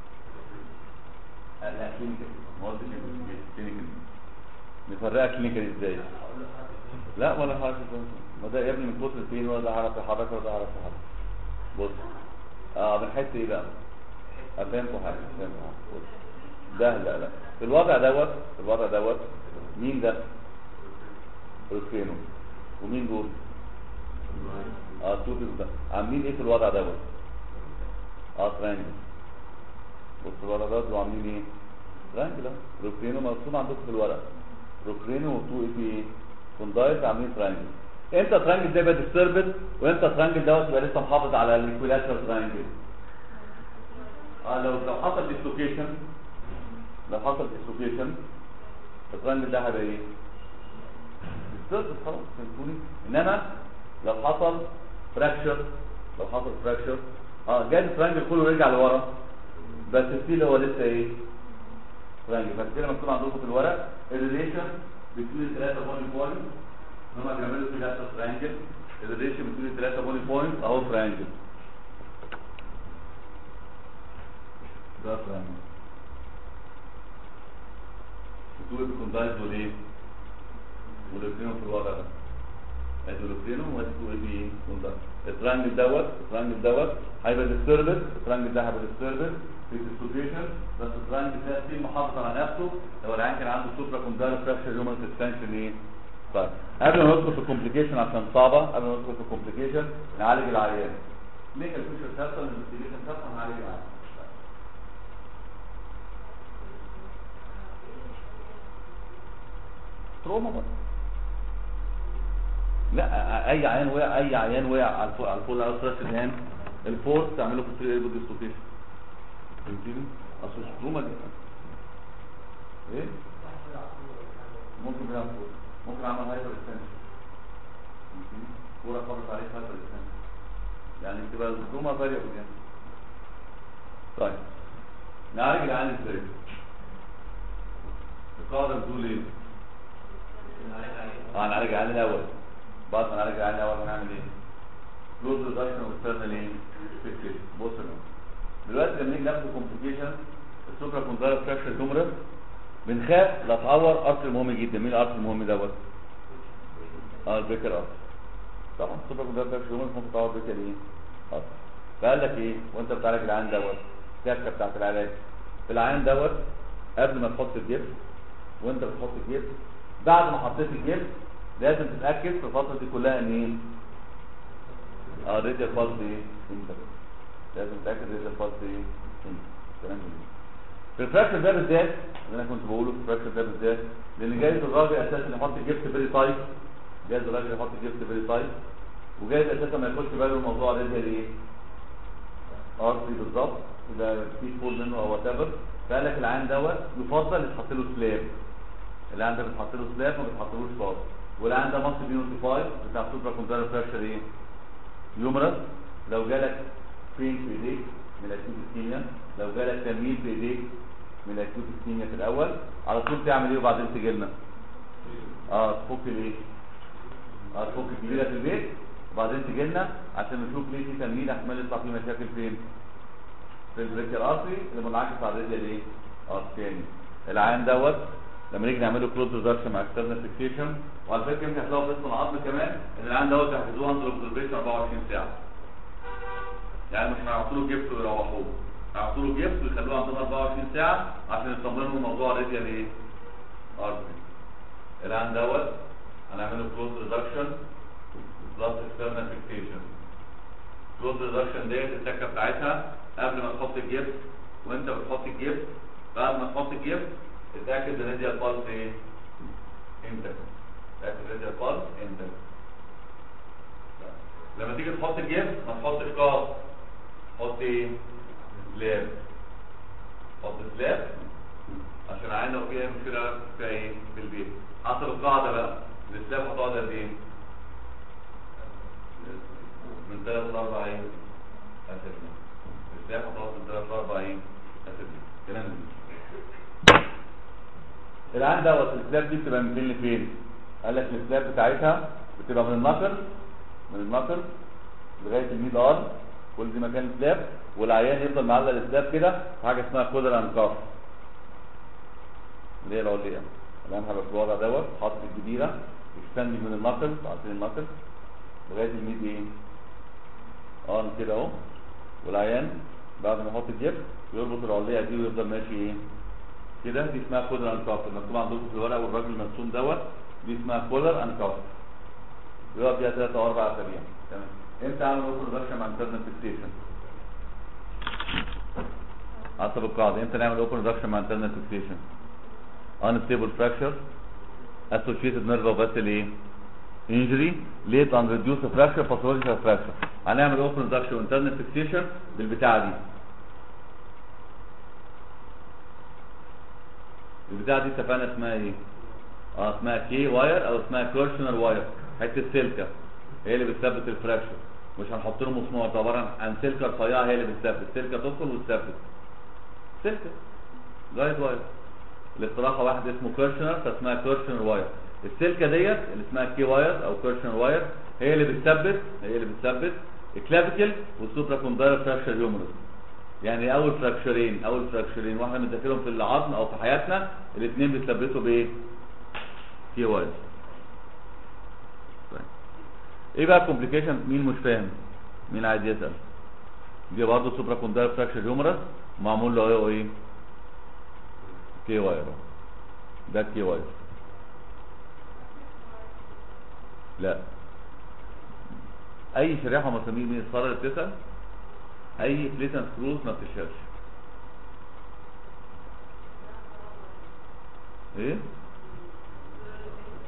لا كلينيكال ما قلتش كلينيكال نفرقها كلينيكال ازاي؟ لا ولا حاجه ما ده يا ابني من كتر الفين ولا ده عرف يحرك ولا ده عرف يحرك بص اه بنحس ايه بقى؟ افهمكم حاجه افهمكم حاجه بص ده لا لا في الوضع دوت في الوضع دوت مين ده؟ روكينو ومين دول؟ اه توفي ده عاملين ايه في الوضع دوت؟ اه ترانجل بص الورقه دوت وعاملين ايه ترانجل روكرينو مرسوم عندكم في الورق روكرينو وتو اي في ايه كوندايت عاملين ترانجل امتى ترانجل ده يبقى ديستربد وامتى ترانجل دوت يبقى لسه محافظ على الايكويلاترال ترانجل اه لو لو حصل ديسلوكيشن لو حصل ديسلوكيشن الترانجل ده هيبقى ايه ديستربد خلاص فهمتوني انما لو حصل فراكشر لو حصل فراكشر اه جاي الترانجل كله رجع لورا بس السيل هو لسه ايه ترانجل بس كده مكتوب عندكم في الورق الريليشن بين الثلاثه بوني بوينت هم بيعملوا في ثلاثه ترانجل الريليشن بين الثلاثه بوني بوينت اهو ترانجل ده ترانجل بتقول الكوندايز دول ايه والاثنين في الوضع ده ادي الاثنين وادي تقول ايه كوندايز الترانجل دوت الترانجل دوت هيبقى ديستربد الترانجل ده هيبقى ديستربد في الديستربيشن بس الترانجل ده ستيل محافظ على نفسه لو العيان كان عنده سوبرا كونداير فراكشر هيومن اكستنشن ايه طيب قبل ما ندخل في الكومبليكيشن عشان صعبه قبل ما ندخل في الكومبليكيشن نعالج العيان ميكال فيشر كابسل انفستيجيشن كابسل نعالج العيان تروما برضه لا اي عيان وقع اي عيان وقع على الفوق على الفوق على الفراش الهان الفورس تعمله في 3 ايربود ديستوكيشن فهمتني اصل مش تروما دي ايه ممكن يلعب فوق ممكن اعمل هايبر اكستنشن كوره خبط عليك هايبر اكستنشن يعني تبقى التروما فاريبل يعني طيب نعالج العيان ازاي القاعده بتقول ايه اه نعالج العيان الاول بعد ما نعالج العيان الاول هنعمل ايه كلوز ريدكشن واكسترنال ايه فيكسيشن بص يا جماعه دلوقتي لما نيجي ناخد كومبليكيشن السوبرا كوندايل فراكشر هيومرس بنخاف لا تعور ارتر مهم جدا مين الارتر المهم دوت اه البيكر ارتر طبعا السوبرا كوندايل فراكشر هيومرس ممكن تعور بيكر ايه ارتر فقال لك ايه وانت بتعالج العيان دوت التكه بتاعت العلاج في العيان دوت قبل ما تحط الجبس وانت بتحط الجبس بعد ما حطيت الجبس لازم تتاكد في الفتره دي كلها ان ايه اه ريديال بالز ايه انت لازم تتاكد ريديال بالز ايه انت كلام جميل في الفراكشر ده بالذات اللي انا كنت بقوله في الفراكشر ده بالذات لان جايز الراجل اساسا يحط الجبس فيري تايت جايز الراجل يحط الجبس فيري تايت وجايز اساسا ما ياخدش باله من موضوع ريديال ايه ارتري بالظبط اذا في فول منه او وات ايفر فقال لك العين دوت يفضل يتحط له سلاب العين ده بيتحط له سلاب ما بيتحطلوش فاضي والعين ده مصر بي نوتيفايد بتاع سوبرا كونترال بريشر ايه يومرس لو جالك فين في ايديك من الاكيوت اسكيميا لو جالك تمييل في ايديك من الاكيوت اسكيميا في الاول على طول تعمل ايه وبعدين تجي لنا اه تفك الايه اه تفك الكبيره في البيت وبعدين تجي لنا عشان نشوف ليه في تمييل احتمال يطلع فيه مشاكل فين في البريكر ارتري اللي منعكس على الرجل ايه ارتري العين دوت لما نيجي نعمله كلوز ريدكشن مع اكسترنال فيكسيشن وعلى فكره يمكن هتلاقوا في اسم العظم كمان ان العين دوت بيحفظوه اندر اوبزرفيشن 24 ساعه يعني مش هيحطوا له جبس ويروحوه هيحطوا له جبس ويخلوه عندهم 24 ساعه عشان يطمنوا من موضوع الرجل ايه ارتري العين دوت هنعمله كلوز ريدكشن بلس اكسترنال فيكسيشن كلوز ريدكشن ديت التكه بتاعتها قبل ما تحط الجبس وانت بتحط الجبس بعد ما تحط الجبس اتاكد ان دي البالس ايه انت اتاكد ان دي البالس انت لما تيجي تحط الجبس ما تحطش قاف حط ايه سلاب حط سلاب عشان عين لو فيها مشكله في ايه في البيت حسب القاعده بقى السلاب هتقعد قد ايه من 3 ل 4 ايه اسابيع السلاح هتقعد من 3 ل 4 ايه اسابيع كلام جميل العين دوت السلاب دي بتبقى من فين لفين قال لك السلاب بتاعتها بتبقى من النقل من النقل لغايه الميد ار كل دي مكان سلاب والعيان يفضل معلق السلاب كده في حاجه اسمها كودر اند كاف اللي هي العليا العين هيبقى في الوضع دوت حاطط الجبيره يستني من النقل عارفين النقل لغايه الميد ايه اه كده اهو والعيان بعد ما يحط الجبس يربط العليه دي ويفضل ماشي ايه كده دي اسمها كولر اند كاف المكتوب عندكم في الورق والراجل المرسوم دوت دي اسمها كولر اند كاف يقعد فيها ثلاثة او اربع اسابيع تمام امتى اعمل اوبن ريدكشن مع انترنال فيكسيشن حسب القاعده امتى نعمل اوبن ريدكشن مع انترنال فيكسيشن unstable fracture associated nerve vessel ايه injury late and reduced fracture pathological fracture هنعمل open reduction internal fixation بالبتاعه دي البتاعه دي اتفقنا اسمها ايه اه اسمها كي واير او اسمها كيرشنر واير حته سلكه هي اللي بتثبت الفراكشر مش هنحط له مسمار ده عباره عن سلكه رفيعه هي اللي بتثبت سلكه تدخل وتثبت سلكه جايد واير الاستراحه واحد اسمه كيرشنر فاسمها كيرشنر واير السلكه ديت اللي اسمها كي واير او كيرشنر واير هي اللي بتثبت هي اللي بتثبت الكلافيكل والسوبرا كونداير فراكشر يومرس يعني اول فراكشرين اول فراكشرين واحنا بنذاكرهم في العظم او في حياتنا الاثنين بيثبتوا بايه كي واير طيب. ايه بقى الكومبليكيشن مين مش فاهم مين عايز يسال دي برضه سوبرا كونداير فراكشر يومرس معمول له ايه ايه كي واير ده كي واير لا اي شريحه مسامير من الصاله اللي بتسال اي بليتن سكروز ما بتشيلش ايه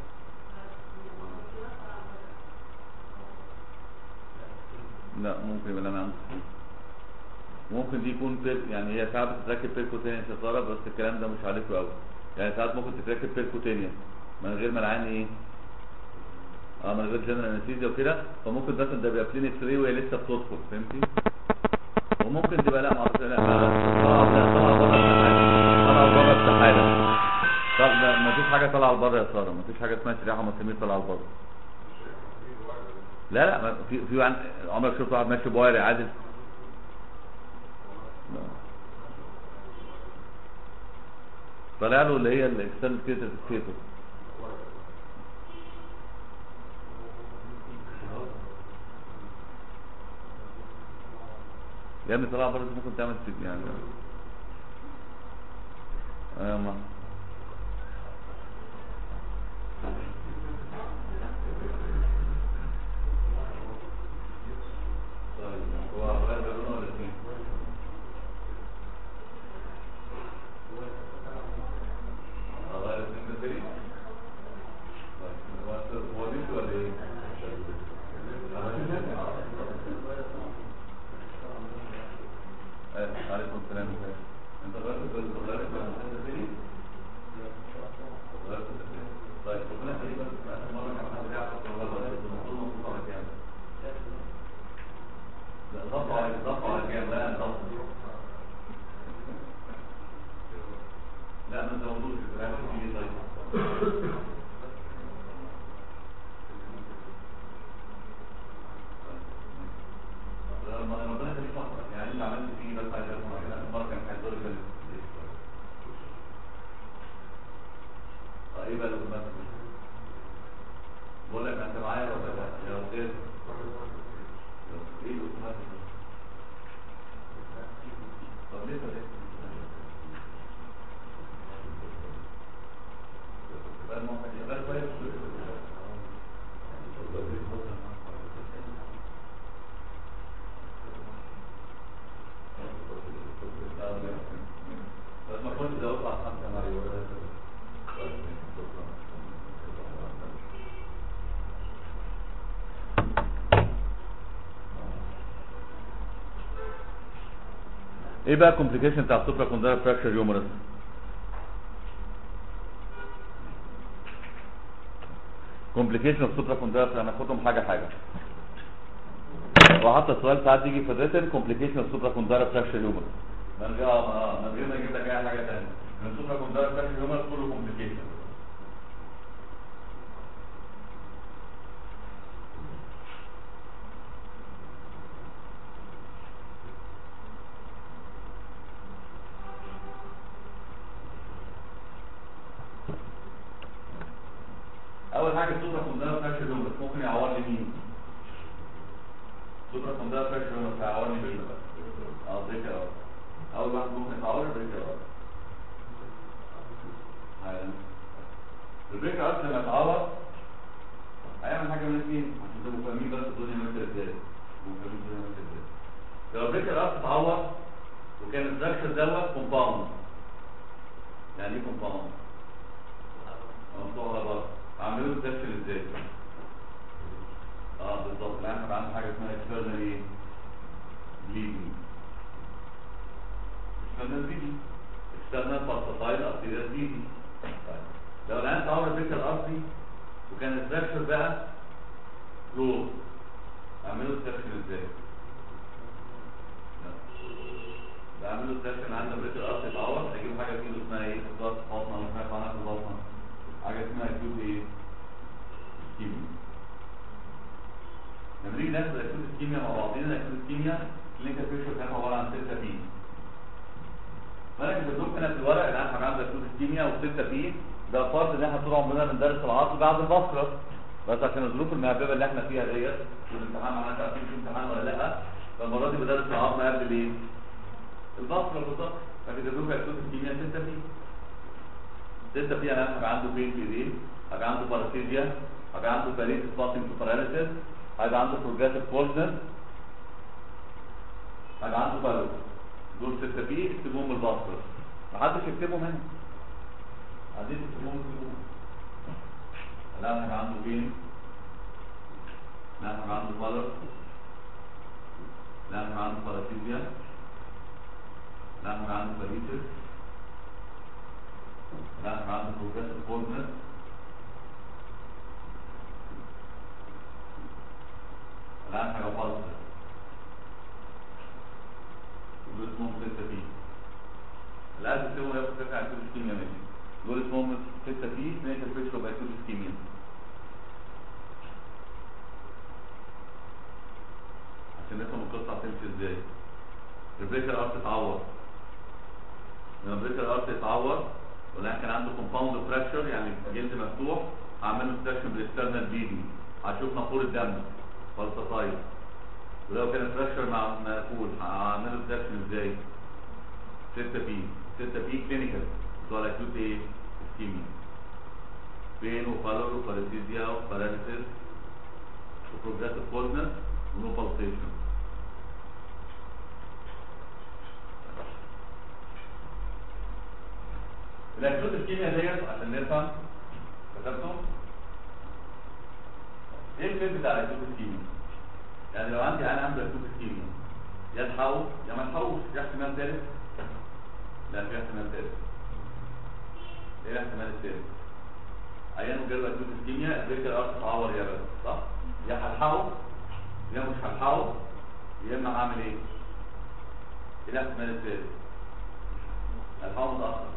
لا ممكن يبقى انا عنده سكين ممكن دي يكون بير يعني هي ساعات بتتركب بيركوتينيا شطاره بس الكلام ده مش عليكم قوي يعني ساعات ممكن تتركب بيركوتينيا من غير ما العين ايه اه من غير جنرال انستيزيا وكده فممكن مثلا ده بيبقى كلينيك 3 وهي لسه بتدخل فهمتي وممكن تبقى لا ما اعرفش لا لا طلع لا طلع بره طلع بره استحاله طب لا ما فيش حاجه طالعه لبره يا ساره ما فيش حاجه اسمها شريحه مسامير طالعه لبره لا لا ما في في عن- عمرك شفت واحد ماشي بواير عادل لا. طالع له اللي هي الاكسترنال كيتر ستيتس يا ابني طلع بره دي ممكن تعمل سج- يعني ايوه ما طيب هو غير لونه ولا اثنين؟ غير الاثنين ده تاني؟ طيب هو هو دي ولا ايه؟ ايه عليكم السلام انت غيرت غيرت غيرت غيرت طيب ربنا يخليك بس اخر مره كان حد بيعرف والله ولا المفروض مصروف على كام؟ لا ضبط على ضبط على كام؟ لا ضبط لا ما تزودوش لا في طيب لما ربنا يخليك فترة يعني انت عملت فيه بس عايز افهم كده اخر مره كان هيدور كان ايه بقى اللي مثلا بقول لك انت معايا ولا لا يا استاذ ايه الاوتوماتيك ده؟ طب ليه ده بقى الموقع شغال كويس بس ما كنتش زودت على خمسة ماريو ايه بقى الكومبليكيشن بتاع السوبرا كونداير فراكشر يومرس كومبليكيشن اوف سوبرا كونداير هناخدهم حاجه حاجه وحتى السؤال ساعات يجي في الريتن كومبليكيشن اوف سوبرا كونداير فراكشر يومرس من غير آه، من غير ما اجيب لك اي حاجه ثانيه من السوبرا كونداير فراكشر يومرس كله كومبليكيشن اول حاجه السوبرا كونداير فراكشر يومرس ممكن يعورني مين سوبرا كونداير فراكشر يومرس هيعورني مين اه ذكر اه اول واحد ممكن يتعور ذكر اه هاي. الفكرة أصلا لما يتعور هيعمل حاجة من الاثنين عشان تبقوا فاهمين بس الدنيا ماشية ازاي تبقوا فاهمين الدنيا ماشية ازاي لو الفكرة أصلا اتعور وكان الفراكشر دوت كومباوند يعني ايه كومباوند؟ مفتوح على بعض اعمله الفراكشر ازاي؟ اه بالظبط الآن هيبقى عنده حاجة اسمها external ايه؟ bleeding external bleeding external pulsatile arterial bleeding طيب. لو الآن اتعور الفكر الأرضي وكان الفراكشر بقى كلوز اعمله الفراكشر ازاي؟ لا. بعمله الفراكشر عند الفكر الأرضي اتعور اجيب حاجة فيه اسمها ايه؟ في الضغط بطنة ولا سمعت عنها في البطنة حاجة اسمها اكيوت ايه؟ اسكيميا لما نيجي ناخد اكيوت اسكيميا مع بعضينا اكيوت اسكيميا كلينيكال بيكتشر كان عبارة عن 6 بي فانا كنت بدوك هنا في الورق اللي احنا عندنا اكيوت اسكيميا و6 بي ده فرض ان احنا طول عمرنا بندرس العصب بعد البصره بس عشان الظروف المهببه اللي احنا فيها ديت والامتحان معانا مش عارفين في امتحان ولا لا فالمره دي بدرس العظم قبل ايه؟ البصره بالظبط فكده دوك اكيوت اسكيميا 6 بي 6 بي يعني هيبقى عنده بين في ايديه هيبقى عنده باراسيزيا هيبقى عنده باريتس باسنج تو باراليسيس هيبقى عنده بروجريسيف بولزنس هيبقى عنده بالوس دول 6 بي اكتبوهم بالبصره محدش يكتبهم هنا عايزين تكتبوهم تكتبوهم الان هيبقى عنده بين الان هيبقى عنده بالوس الان هيبقى عنده باراسيزيا الان هيبقى عنده باليتس الان هيبقى عنده بروجريسيف كورنر الان هيبقى بالسر دول اسمهم ستة بي الأسد سيبهم ياخد فكرة عن كل كيمياء ماشي دول اسمهم ستة بي كلينيكال بيكتشر باي كل كيمياء عشان نفهم القصة هتمشي ازاي البريكر ارت اتعور لما البريكر ارت اتعور والان كان عنده كومباوند فراكشر يعني جلد مفتوح هعمل له سكشن بالاكسترنال بيدي هشوف نافوره الدم فالسطايل ولو كان فراكشر مع مقفول هعمل له سكشن ازاي 6 بي 6 بي كلينيكال بتوع الاكيوت ايه اسكيميا بين وفالور وباراسيزيا وباراليسيس وبروجريسيف كولنس ونو بالسيشن الاكيوت اسكيميا ديت عشان نفهم كتبته ايه الفيلم بتاع الاكيوت اسكيميا يعني لو عندي انا عنده اكيوت اسكيميا يا تحول يا ما تحولش في احتمال ثالث لا في احتمال ثالث ايه الاحتمال الثالث عيان مجرد اكيوت اسكيميا البريكر ارت تعور يا بس صح يا هلحقه يا مش هلحقه يا اما هعمل ايه ايه الاحتمال الثالث الحقه متاخر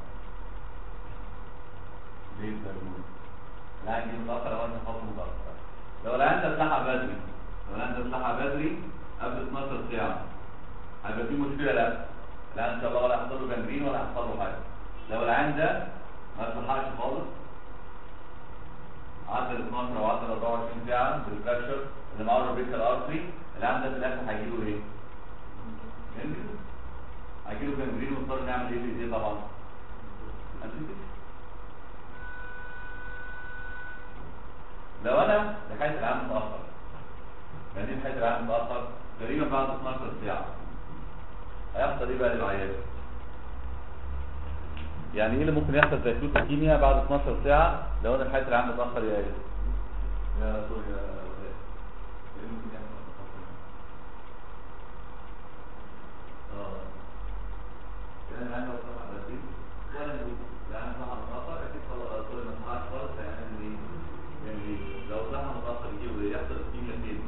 ليه الترمون لا يجي متاخر لو انت حاطه متاخر لو العيان ده اتلحق بدري لو العيان ده اتلحق بدري قبل 12 ساعه هيبقى في مشكله لا لا ان شاء الله ولا هيحصل له جنبين ولا هيحصل له حاجه لو العيان ده ما اتلحقش خالص عدى ال 12 او عدى ال 24 ساعه بالفراكشر اللي معاه الريبيكال ارتري العيان ده في الاخر هيجي له ايه؟ جنبين هيجي له جنبين ونضطر نعمل ايه في ايه طبعا؟ أنتيبيوتيك. لو انا لحقت العام متاخر يعني ايه لحقت العام متاخر تقريبا بعد 12 ساعه هيحصل ايه بقى للعيان يعني ايه اللي ممكن يحصل في اكيوت الكيمياء بعد 12 ساعه لو انا لحقت العام متاخر يا ايه يا سوري يا وفاء. ايه اللي ممكن يحصل متأخر؟ اه يعني العام لو طلع على الدين ولا نقول العام طلع متاخر اكيد خلاص سوري ما طلعش خالص هيعمل ايه يعني لو طلع متاخر يجيب ايه يحصل الكيمياء فين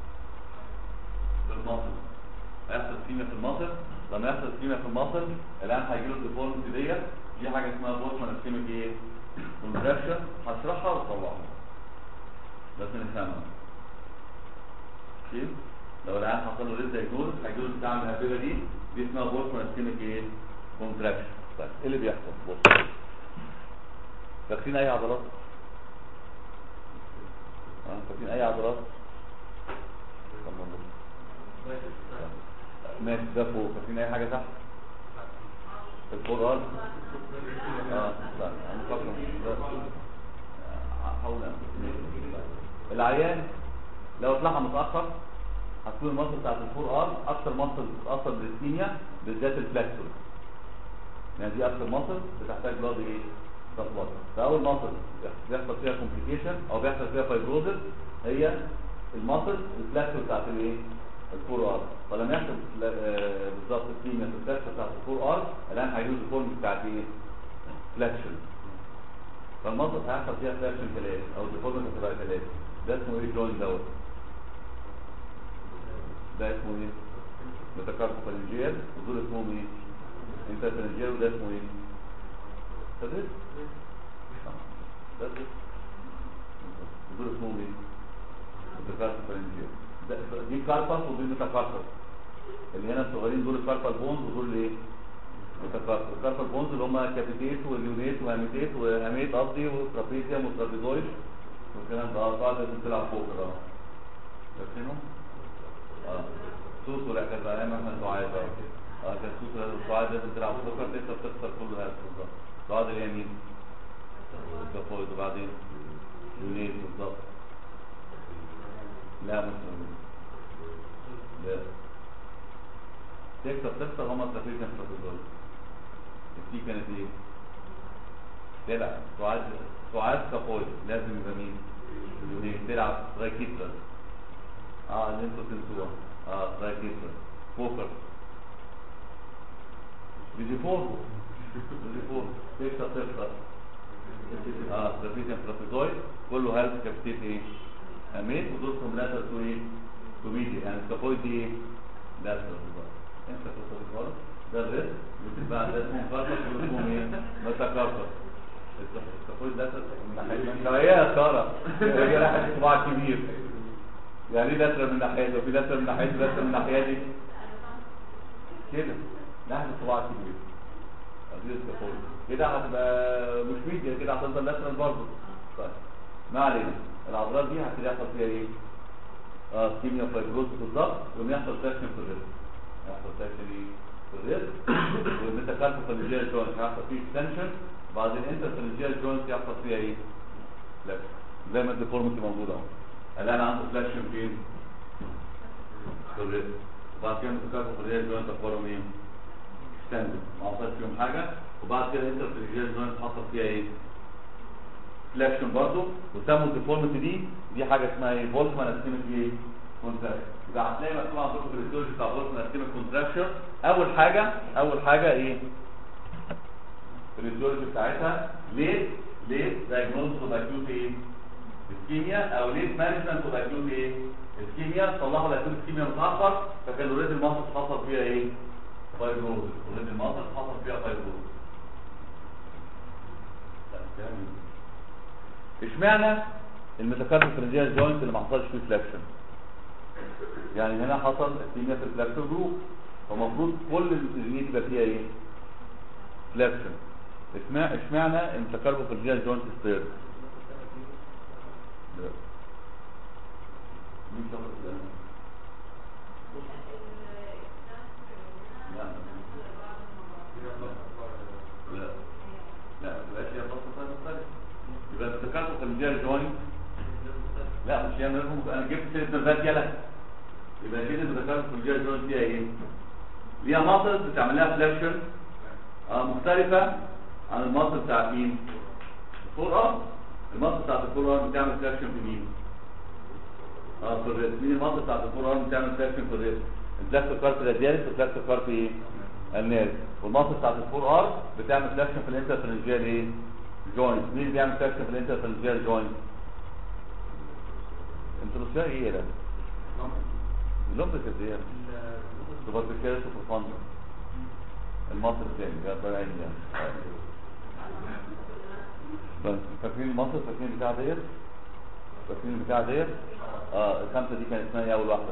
في المصل هيحصل كيمياء في المصل لما يحصل كيمياء في المصل الان هيجي له الديفورمتي ديت دي حاجه اسمها بوتمان اسكيميك ايه كونتراكشن هشرحها وطلعها بس نفهمها اوكي لو الان حصل له ريد دايجنوز هيجي له البتاع المهببه دي دي اسمها بوتمان اسكيميك ايه كونتراكشن طيب ايه اللي بيحصل بص فاكرين اي عضلات اه فاكرين اي عضلات طب ما نبص. ماشي ده فوق فاكرين اي حاجه تحت في الفور ار اه لا انا فاكر حاول العيان لو اتلحق متاخر هتكون المصل بتاعت الفور ار اكتر مصل بتتاثر بالسكيميا بالذات الفلكسور يعني دي اكتر مصل بتحتاج بلاد ايه سبلاي فاول مصل بيحصل فيها كومبليكيشن او بيحصل فيها فايبروزس هي المصل الفلكسور بتاعت الايه الفور ار فلما يحصل آه، بالظبط الكيميا في الفلكسور بتاعت الفور ار الان هيجوز الفورم بتاعت ايه فلكشن فالمصل هيحصل فيها فلكشن ثلاثه او الديفورميت هتبقى ثلاثه ده اسمه ايه جوين دوت ده اسمه ايه ميتاكاربوفالنجيال ودول اسمهم ايه انترفالنجيال وده اسمه ايه تدرس تدرس ودول اسمهم ايه ميتاكاربوفالنجيال ده دي كارباس ودي ميتاكارباس اللي هنا الصغيرين دول الكاربال بونز ودول ايه ميتاكاربال الكاربال بونز اللي هم كابيتيت واليونيت وهاميتيت وهاميت قصدي وترابيزيوم وترابيزويد والكلام ده اه قاعده بتلعب فوق كده اه فاكرينهم؟ اه سوسو لا كانت ايام احمد سعاد اه اه كانت سوسو لازم سعاد لازم تلعب فوق كانت انت بتخسر كل هذا بالظبط بعد اليمين كفويد وبعدين يونيت بالظبط لا مش يونيت لا تكسب تخسر هما التفريق كان ترابيزويد دي كانت ايه؟ تلعب سعاد سعاد كفويد لازم يبقى مين؟ يونيت تلعب رايكيترا اه اللي انتوا تنسوها اه رايكيترا فوكر بيجي فور بيجي فور تكسر تكسر اه ترابيزيوم ترابيزويد كله هيلث كابتيت ايه اميت ودوركم لاتر تو ايه تو ميدي يعني السكافويد دي ايه لاتر بالظبط انت توصل خالص ده الريسك بتبقى ده اسمه كارفر وده اسمه ايه متى كارفر السكافويد لاتر من ناحيه من ناحيه يا ساره هي راحت صباع كبير يعني ايه لاتر من ناحيه وفي لاتر من ناحيه ولاتر من ناحيه دي كده ناحيه صباع كبير دي السكافويد كده هتبقى مش ميديا كده هتفضل لاترال برضه طيب ما علينا العضلات دي هتبتدي يحصل فيها ايه؟ اه كيميا فايبروز بالظبط وان يحصل تاكشن في الريست يحصل تاكشن ايه؟ في الريست والميتاكاربو فالجيال جوينت هيحصل فيه اكستنشن وبعدين انتر فالجيال جوينت يحصل فيها ايه؟ فلاكشن زي ما الديفورمتي موجوده اهو الان عنده فلاكشن فين؟ في الريست وبعد كده الميتاكاربو فالجيال جوينت اخبارهم ايه؟ اكستندد ما حصلش فيهم حاجه وبعد كده انتر فالجيال جوينت حصل فيها ايه؟ فلاكشن برضه وسموا الديفورمتي دي دي حاجه اسمها ايه فولتمان استيميك ايه كونتراكشن يبقى هتلاقي مكتوب عندكم في الهيستولوجي بتاع فولتمان استيميك كونتراكشن اول حاجه اول حاجه ايه الهيستولوجي بتاعتها ليه ليه دايجنوستس اوف اكيوت ايه اسكيميا او ليه مانجمنت اوف اكيوت ايه اسكيميا صلحوا الاكيوت اسكيميا متاخر فكان اوريدي المصل حصل فيها ايه فايبروز اوريدي المصل حصل فيها فايبروز اشمعنى الميتاكاربو فرنجيال جوينت اللي ما حصلش فيه فلاكشن يعني هنا حصل اسكيميا في الفلاكشن جروب فالمفروض كل اللي يبقى فيها ايه فلاكشن اشمعنى اشمعنى الميتاكاربو فرنجيال جوينت ستير مين شخص ده لا لا لا ما تبقاش هي خاصه مختلفه يبقى التكاثر الفرنجيال جوينت لا مش هي نرفهم انا جبت سيره نرفات يلا يبقى كده التكاثر الفرنجيال جوينت فيها ايه ليها ماسلز بتعمل لها فلاكشن اه مختلفه عن الماسل بتاع مين الفور ارم الماسل بتاعت الفور ارم بتعمل فلاكشن في مين اه في الريست مين الماسل بتاعت الفور ارم بتعمل فلاكشن في الريست الفلاكتور كارت رادياليس والفلاكتور كارت ايه الناس والماسل بتاعت الفور ار بتعمل فلاكشن في الانترفرنجيال ايه جوينت مين اللي بيعمل فلاكشن في الانترفرنجيال جوينت انتروسيال ايه ده اللومبس دي سوبرفيشال سوبرفاند المصل الثاني ده بقى عين يعني بس فاكرين المصل فاكرين البتاع ديت فاكرين البتاع ديت اه الخمسه دي كانت اسمها ايه اول واحده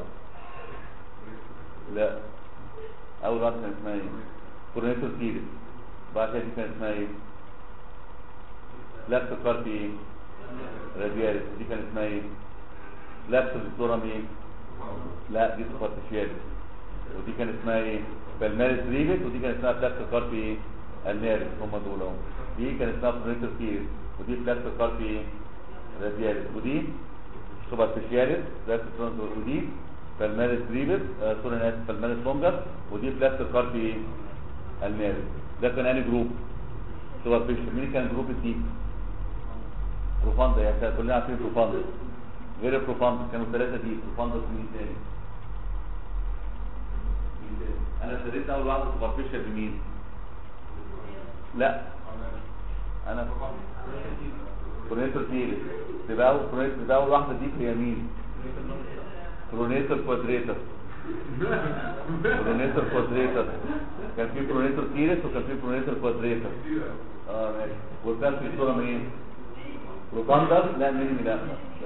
لا اول واحده كانت اسمها ايه كورنيتور تيرس بعد كده دي كانت اسمها ايه لابس كارتي ايه رادياليس دي كانت اسمها ايه لابس الدكتوره مين لا دي سوبرفيشياليس ودي كانت اسمها ايه بالمارس ريبت ودي كانت اسمها فلاكس كاربي ايه النارس هم دول اهو دي كانت اسمها بريتر كير ودي فلاكس كاربي ايه رادياليس ودي سوبرفيشياليس فلاكس ودي بالمارس ريبت آه سوري انا اسف بالمارس لونجر ودي فلاكس كاربي ايه النارس ده كان انهي جروب سوبرفيشيال مين كان جروب الدي بروفاندا يا كده كلنا عارفين بروفاندا غير بروفاندا كانوا ثلاثه دي بروفاندا مين تاني انا ابتديت اول واحده سوبرفيشال بمين لا انا برونيتور تيرس تبقى اول برونيتور تبقى اول واحده دي هي مين برونيتور كوادريتر برونيتور كوادريتر كان في برونيتور تيرس وكان في برونيتور كوادريتر اه ماشي والثالث في صوره مين بروفاندر لا مين لا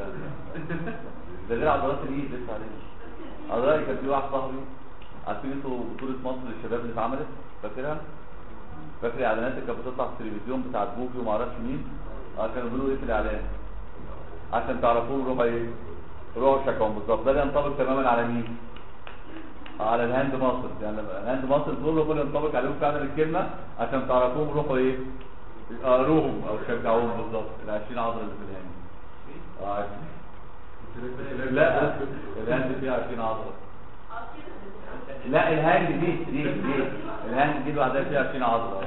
ده غير عضلات الايد لسه عليه عضلات كان في واحد صاحبي عارفين انتوا بطولة مصر للشباب اللي اتعملت فاكرها؟ فاكر الاعلانات اللي كانت بتطلع في التلفزيون بتاعت بوكي وما اعرفش مين؟ اه كانوا بيقولوا ايه في الاعلان؟ عشان تعرفوهم روحوا ايه؟ روحوا شكاهم بالظبط ده اللي ينطبق تماما على مين؟ على الهاند ماسل يعني الهاند ماسل دول هم اللي ينطبق عليهم فعلا الكلمه عشان تعرفوهم روحوا ايه؟ قروهم او شجعوهم بالظبط ال 20 عضله اللي في الهاند. اه لا الهاند فيها 20 عضله لا الهاند دي دي دي الهاند دي لوحدها فيها 20 عضله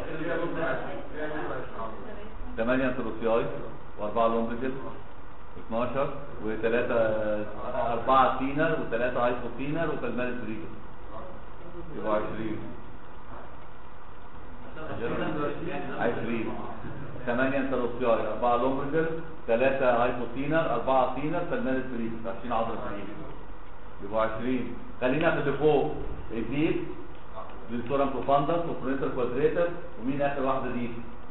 8 انتروسياي و4 لومبيكل 12 و3 4 سينر و3 هايبوسينر وكالمالس ريجل يبقى 20 20 8 انتروسياري 4 لومبرجر 3 هايبوتينر 4 تينر فالمال فريز 20 عضله فريز يبقوا 20 خلينا في اللي فوق يزيد للسورم بروفاندس وفرونيتر كوادريتر ومين اخر واحده دي؟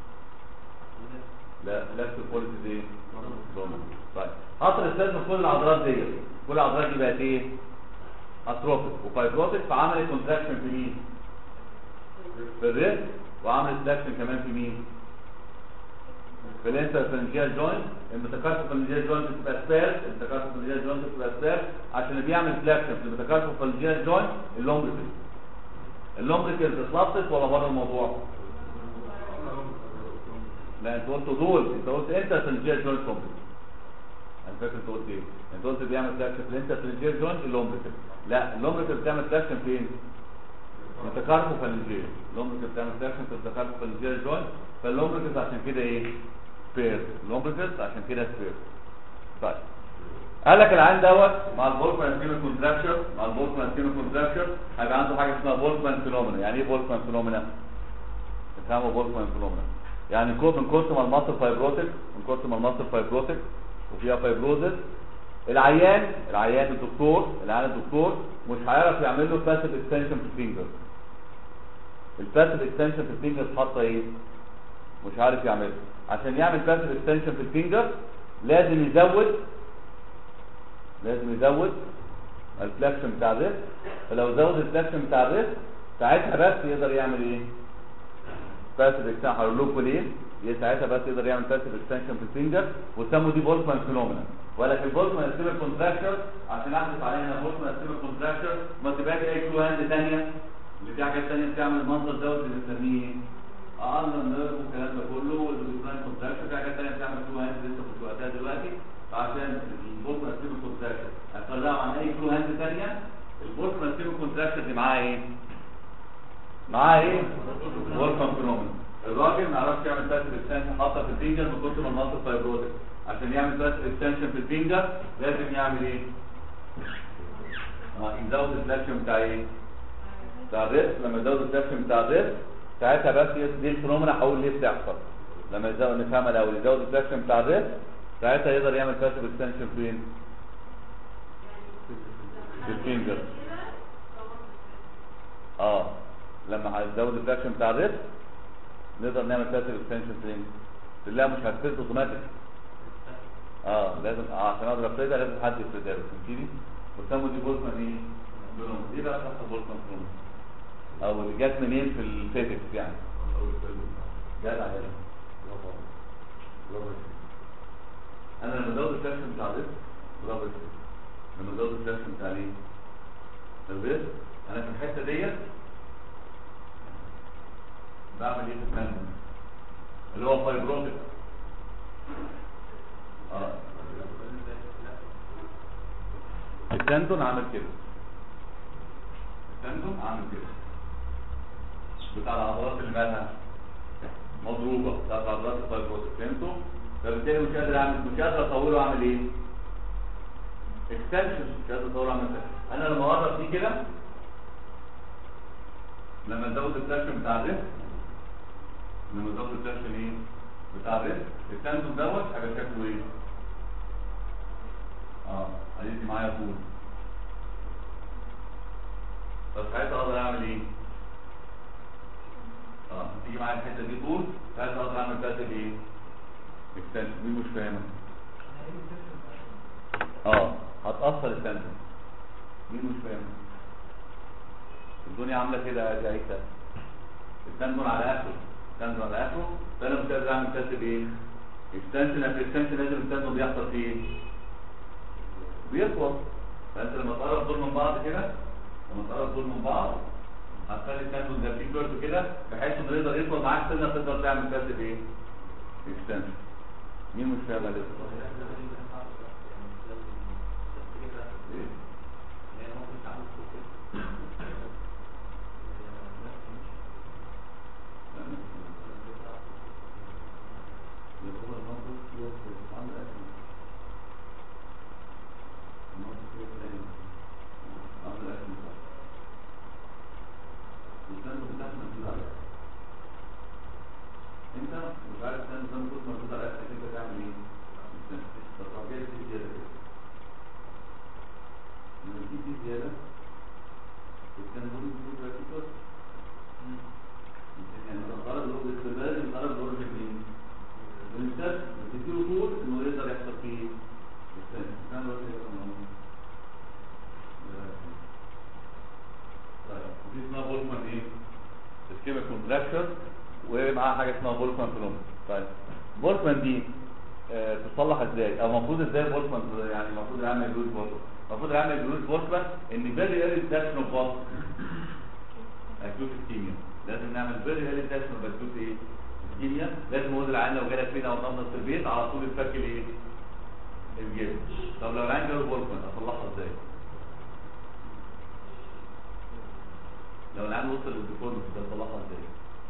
لا لفت البوليس دي لومبر طيب حصل استاذ من كل العضلات دي كل العضلات دي بقت ايه؟ اتروفيك وفايبروتيك فعملت كونتراكشن في مين؟ في الريست وعملت سلاكشن كمان في مين؟ في الانترفرنجيال جوينت الميتاكاربوفرنجيال جوينت بتبقى سبير الميتاكاربوفرنجيال جوينت بتبقى سبير عشان اللي بيعمل سلاكشن في الميتاكاربوفرنجيال جوينت اللومبريكل اللومبريكل اتلطت ولا بره الموضوع؟ لا انت قلت دول انت قلت انترفرنجيال جوينت كومبلكس انا فاكر انت قلت ايه؟ انت قلت بيعمل سلاكشن في الانترفرنجيال جوينت اللومبريكل لا اللومبريكل بتعمل سلاكشن فين؟ متكاربوفالنجيال اللومبريكل بتعمل سلاكشن في المتكاربوفالنجيال جوينت فاللومبريكل عشان كده ايه؟ سبير اللومبريكل عشان كده سبير طيب قال لك العين دوت مع البولكمان سيمي كونتراكشر مع البولكمان سيمي كونتراكشر هيبقى عنده حاجه اسمها بولكمان فينومينا يعني ايه بولكمان فينومينا؟ تفهموا بولكمان فينومينا يعني كو- من كتر ما المصل فايبروتيك من كتر ما المصل فايبروتيك وفيها فايبروزس العيان العيان الدكتور العيان الدكتور مش هيعرف يعمل له باسيف اكستنشن في الفينجر الباسيف اكستنشن في الفينجر حاطه ايه مش عارف يعملها عشان يعمل باسيف اكستنشن في الفينجر لازم يزود لازم يزود الفلكشن بتاع الريست فلو زود الفلكشن بتاع الريست ساعتها بس يقدر يعمل ايه باسيف اكستنشن هقول لكم ليه يه- ساعتها بس يقدر يعمل باسيف اكستنشن في الفينجر وسموا دي بولتمان فينومينا ولكن بولتمان ستيبل كونتراكشر عشان احدث عليها بولتمان ستيبل كونتراكشر ما تبقاش اي كلو هاند ثانيه اللي في حاجات ثانيه بتعمل المنظر دوت اللي بنسميه اقل النيرف والكلام ده كله والبولتمان كونتراكشر في حاجات ثانيه بتعمل كلو هاند لسه مش وقتها دلوقتي فعشان البولتمان ستيبل كونتراكشر هتفرقوا عن اي كلو هاند ثانيه البولتمان ستيبل كونتراكشر دي معاها ايه؟ معاه ايه؟ وركم فينومين الراجل ما يعرفش يعمل باسيف اكستنشن حاطه في الفينجر من كتر ما المصل فايبروتك عشان يعمل باسيف اكستنشن في الفينجر لازم يعمل ايه؟ اه يزود الفلاكشن بتاع ايه؟ بتاع الريست لما يزود الفلاكشن بتاع الريست ساعتها بس يس- دي الفينومينا هقول ليه بتحصل لما يزود نفهمها الاول يزود الفلاكشن بتاع الريست ساعتها يقدر يعمل باسيف اكستنشن فين؟ في الفينجر اه لما هيزود الفراكشن بتاع الريست نقدر نعمل باسيف اكستنشن فين بالله مش هتفرد اوتوماتيك اه لازم آه عشان اقدر افردها لازم حد يفردها لي فهمتني بسموا دي بولتمان ايه بلوم دي بقى تحت بولتمان بلوم او اللي جت منين في الفيزيكس يعني جدع هنا انا لما ازود الفراكشن بتاع الريست برافو عليك. لما ازود الفراكشن بتاع ايه الريست انا في الحته ديت بعمل ايه في التندون اللي هو فايبروتيك اه التندون عامل كده التندون عامل كده بتاع العضلات اللي مالها مضروبه بتاع العضلات الفايبروتيك فهمتوا فبالتالي مش قادر اعمل مش قادر اطوله اعمل ايه اكستنشن مش قادر اطوله اعمل extension. انا لما اقرب دي كده لما ازود التراكشن بتاع الريست لما ازود التراكشن ايه بتاع الريست التندون دوت هيبقى شكله ايه اه هيدي معايا طول بس ساعتها اقدر اعمل ايه اه تيجي معايا الحته دي طول ساعتها اقدر اعمل باسف ايه اكستنشن مين مش فاهمه اه هتاثر التندون مين مش فاهم الدنيا عامله كده يا عيسى التندون على اخره التندون على اخره فانا مش قادر اعمل ترتيب ايه اكستنشن في اكستنشن لازم التندون بيحصل فيه ايه بيطول فانت لما تقرب دول من بعض كده لما تقرب دول من بعض هتخلي التندون ده فيه كيرف كده بحيث انه يقدر يطول معاك سنه تقدر تعمل ترتيب ايه اكستنشن مين مش فاهم لسه ايه انت مش عارف تاني زي ما كنت موجود على اسك انت تعمل ايه؟ بس لو جاي في زياده كده لما تجيب دي زياده كان بقول لك دلوقتي كده يعني الغرض اللي هو الاستبدال الغرض اللي هو مين؟ الانسان بتديله طول انه يقدر يحصل فيه كان بقول لك طيب دي اسمها بولكمان ايه؟ اسكيما كونتراكشر ومعاها حاجه اسمها بولكمان فينومين طيب بولكمان دي آه تصلح ازاي او المفروض ازاي بولكمان يعني المفروض يعمل جلوس بولكمان المفروض يعمل جلوس بولكمان ان فيري ايرلي ديتكشن اوف وات اكيوت اسكيميا لازم نعمل فيري ايرلي ديتكشن اوف اكيوت ايه اسكيميا لازم هو العين لو جالك فينا او نمط في البيت على طول يتفك الايه الجلد طب لو العين جاله بولكمان اصلحها ازاي لو العين وصل للديفورميتي ده اصلحها ازاي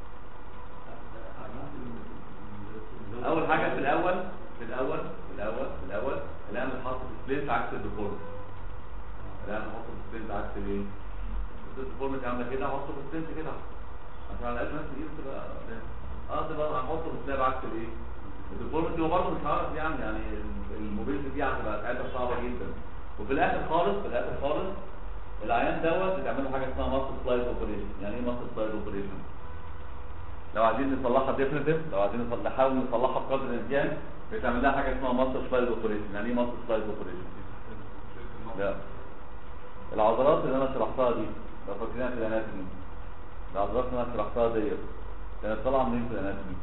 اول حاجه في الاول في الاول في الاول في الاول الان بتحط سبليت عكس الديفورم الان بحط سبليت عكس الايه الديفورم عامله كده احطه في سبليت كده عشان على الاقل الناس تجيب تبقى اه تبقى هحطه في سبليت عكس الايه الديفورم هو برضه مش عارف يعني يعني الموبيلتي دي هتبقى ساعتها صعبه جدا وفي الاخر خالص في الاخر خالص العيان دوت بتعمل له حاجه اسمها ماسل سلايد اوبريشن يعني ايه ماسل سلايد اوبريشن لو عايزين نصلحها ديفينيتيف لو عايزين نصلح نحاول نصلحها بقدر الامكان بتعمل لها حاجه اسمها ماسل سلايد اوبريشن يعني ايه ماسل سلايد اوبريشن لا العضلات اللي انا شرحتها دي لو فاكرينها في الاناتومي العضلات اللي انا شرحتها ديت كانت طالعه منين في الاناتومي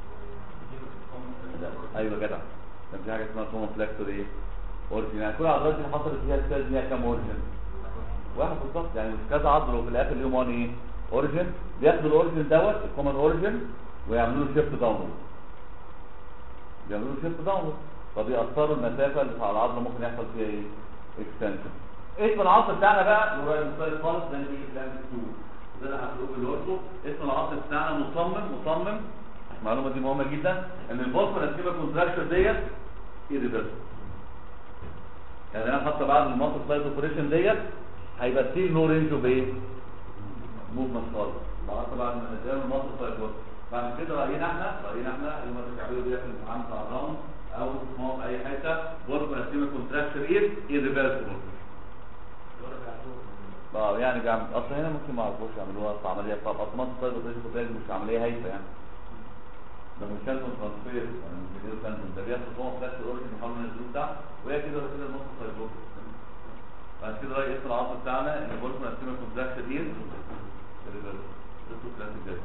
لا ايوه جدع كان في حاجه اسمها كومون فلكتور ايه اورجن يعني كل العضلات اللي حصلت فيها السيلز ليها كام اورجن واحد بالظبط يعني مش كذا عضله وفي الاخر ليهم وان ايه اوريجن بياخدوا الاوريجن دوت الكومن اوريجن ويعملوا له شيفت داونورد بيعملوا له شيفت داونورد فبيأثروا المسافه اللي على العضله ممكن يحصل فيها ايه اكستنشن اسم العصب بتاعنا بقى اللي هو المستوى خالص ده اللي بيجي بلان 2 ده اللي هتقول اللورتو اسم العصب بتاعنا مصمم مصمم المعلومه دي مهمه جدا ان البوست اسكيما كونتراكشر ديت ايريفرسبل يعني انا حتى بعد الماسل سلايد اوبريشن ديت هيبقى ستيل نو رينج اوف ايه موفمنت خالص بعد بعد ما نزل الماسل سلايد بعد كده راينا احنا راينا احنا اللي ما تكعبوا دي في الامتحان بتاع الراوند او في اي حته بوركو اسكيما كونتراكشر ايه ايريفرسبل اه يعني بيعمل اصل هنا ممكن ما يعرفوش يعملوها في عمليه بتاعت اصل ماسل سلايد اوبريشن مش عمليه هايفه يعني ده مش كان ترانسفير يعني مش كده كان ده بياخد فوق فلاش الاوريجن يحاول ينزل بتاع وهي كده ولا كده النص سايبوك بعد كده راي اسم العصب بتاعنا ان بولكو اسكيما كونتراكشر دي ريفرس ده تو كلاسيك جاي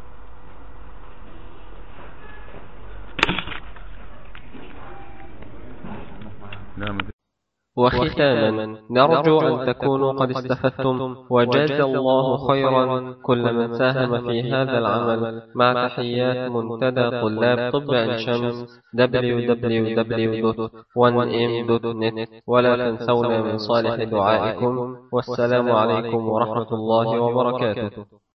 نعم وختاما نرجو أن تكونوا قد استفدتم وجزى الله خيرا كل من ساهم في هذا العمل مع تحيات منتدى طلاب طب عين شمس www.1m.net ولا تنسونا من صالح دعائكم والسلام عليكم ورحمة الله وبركاته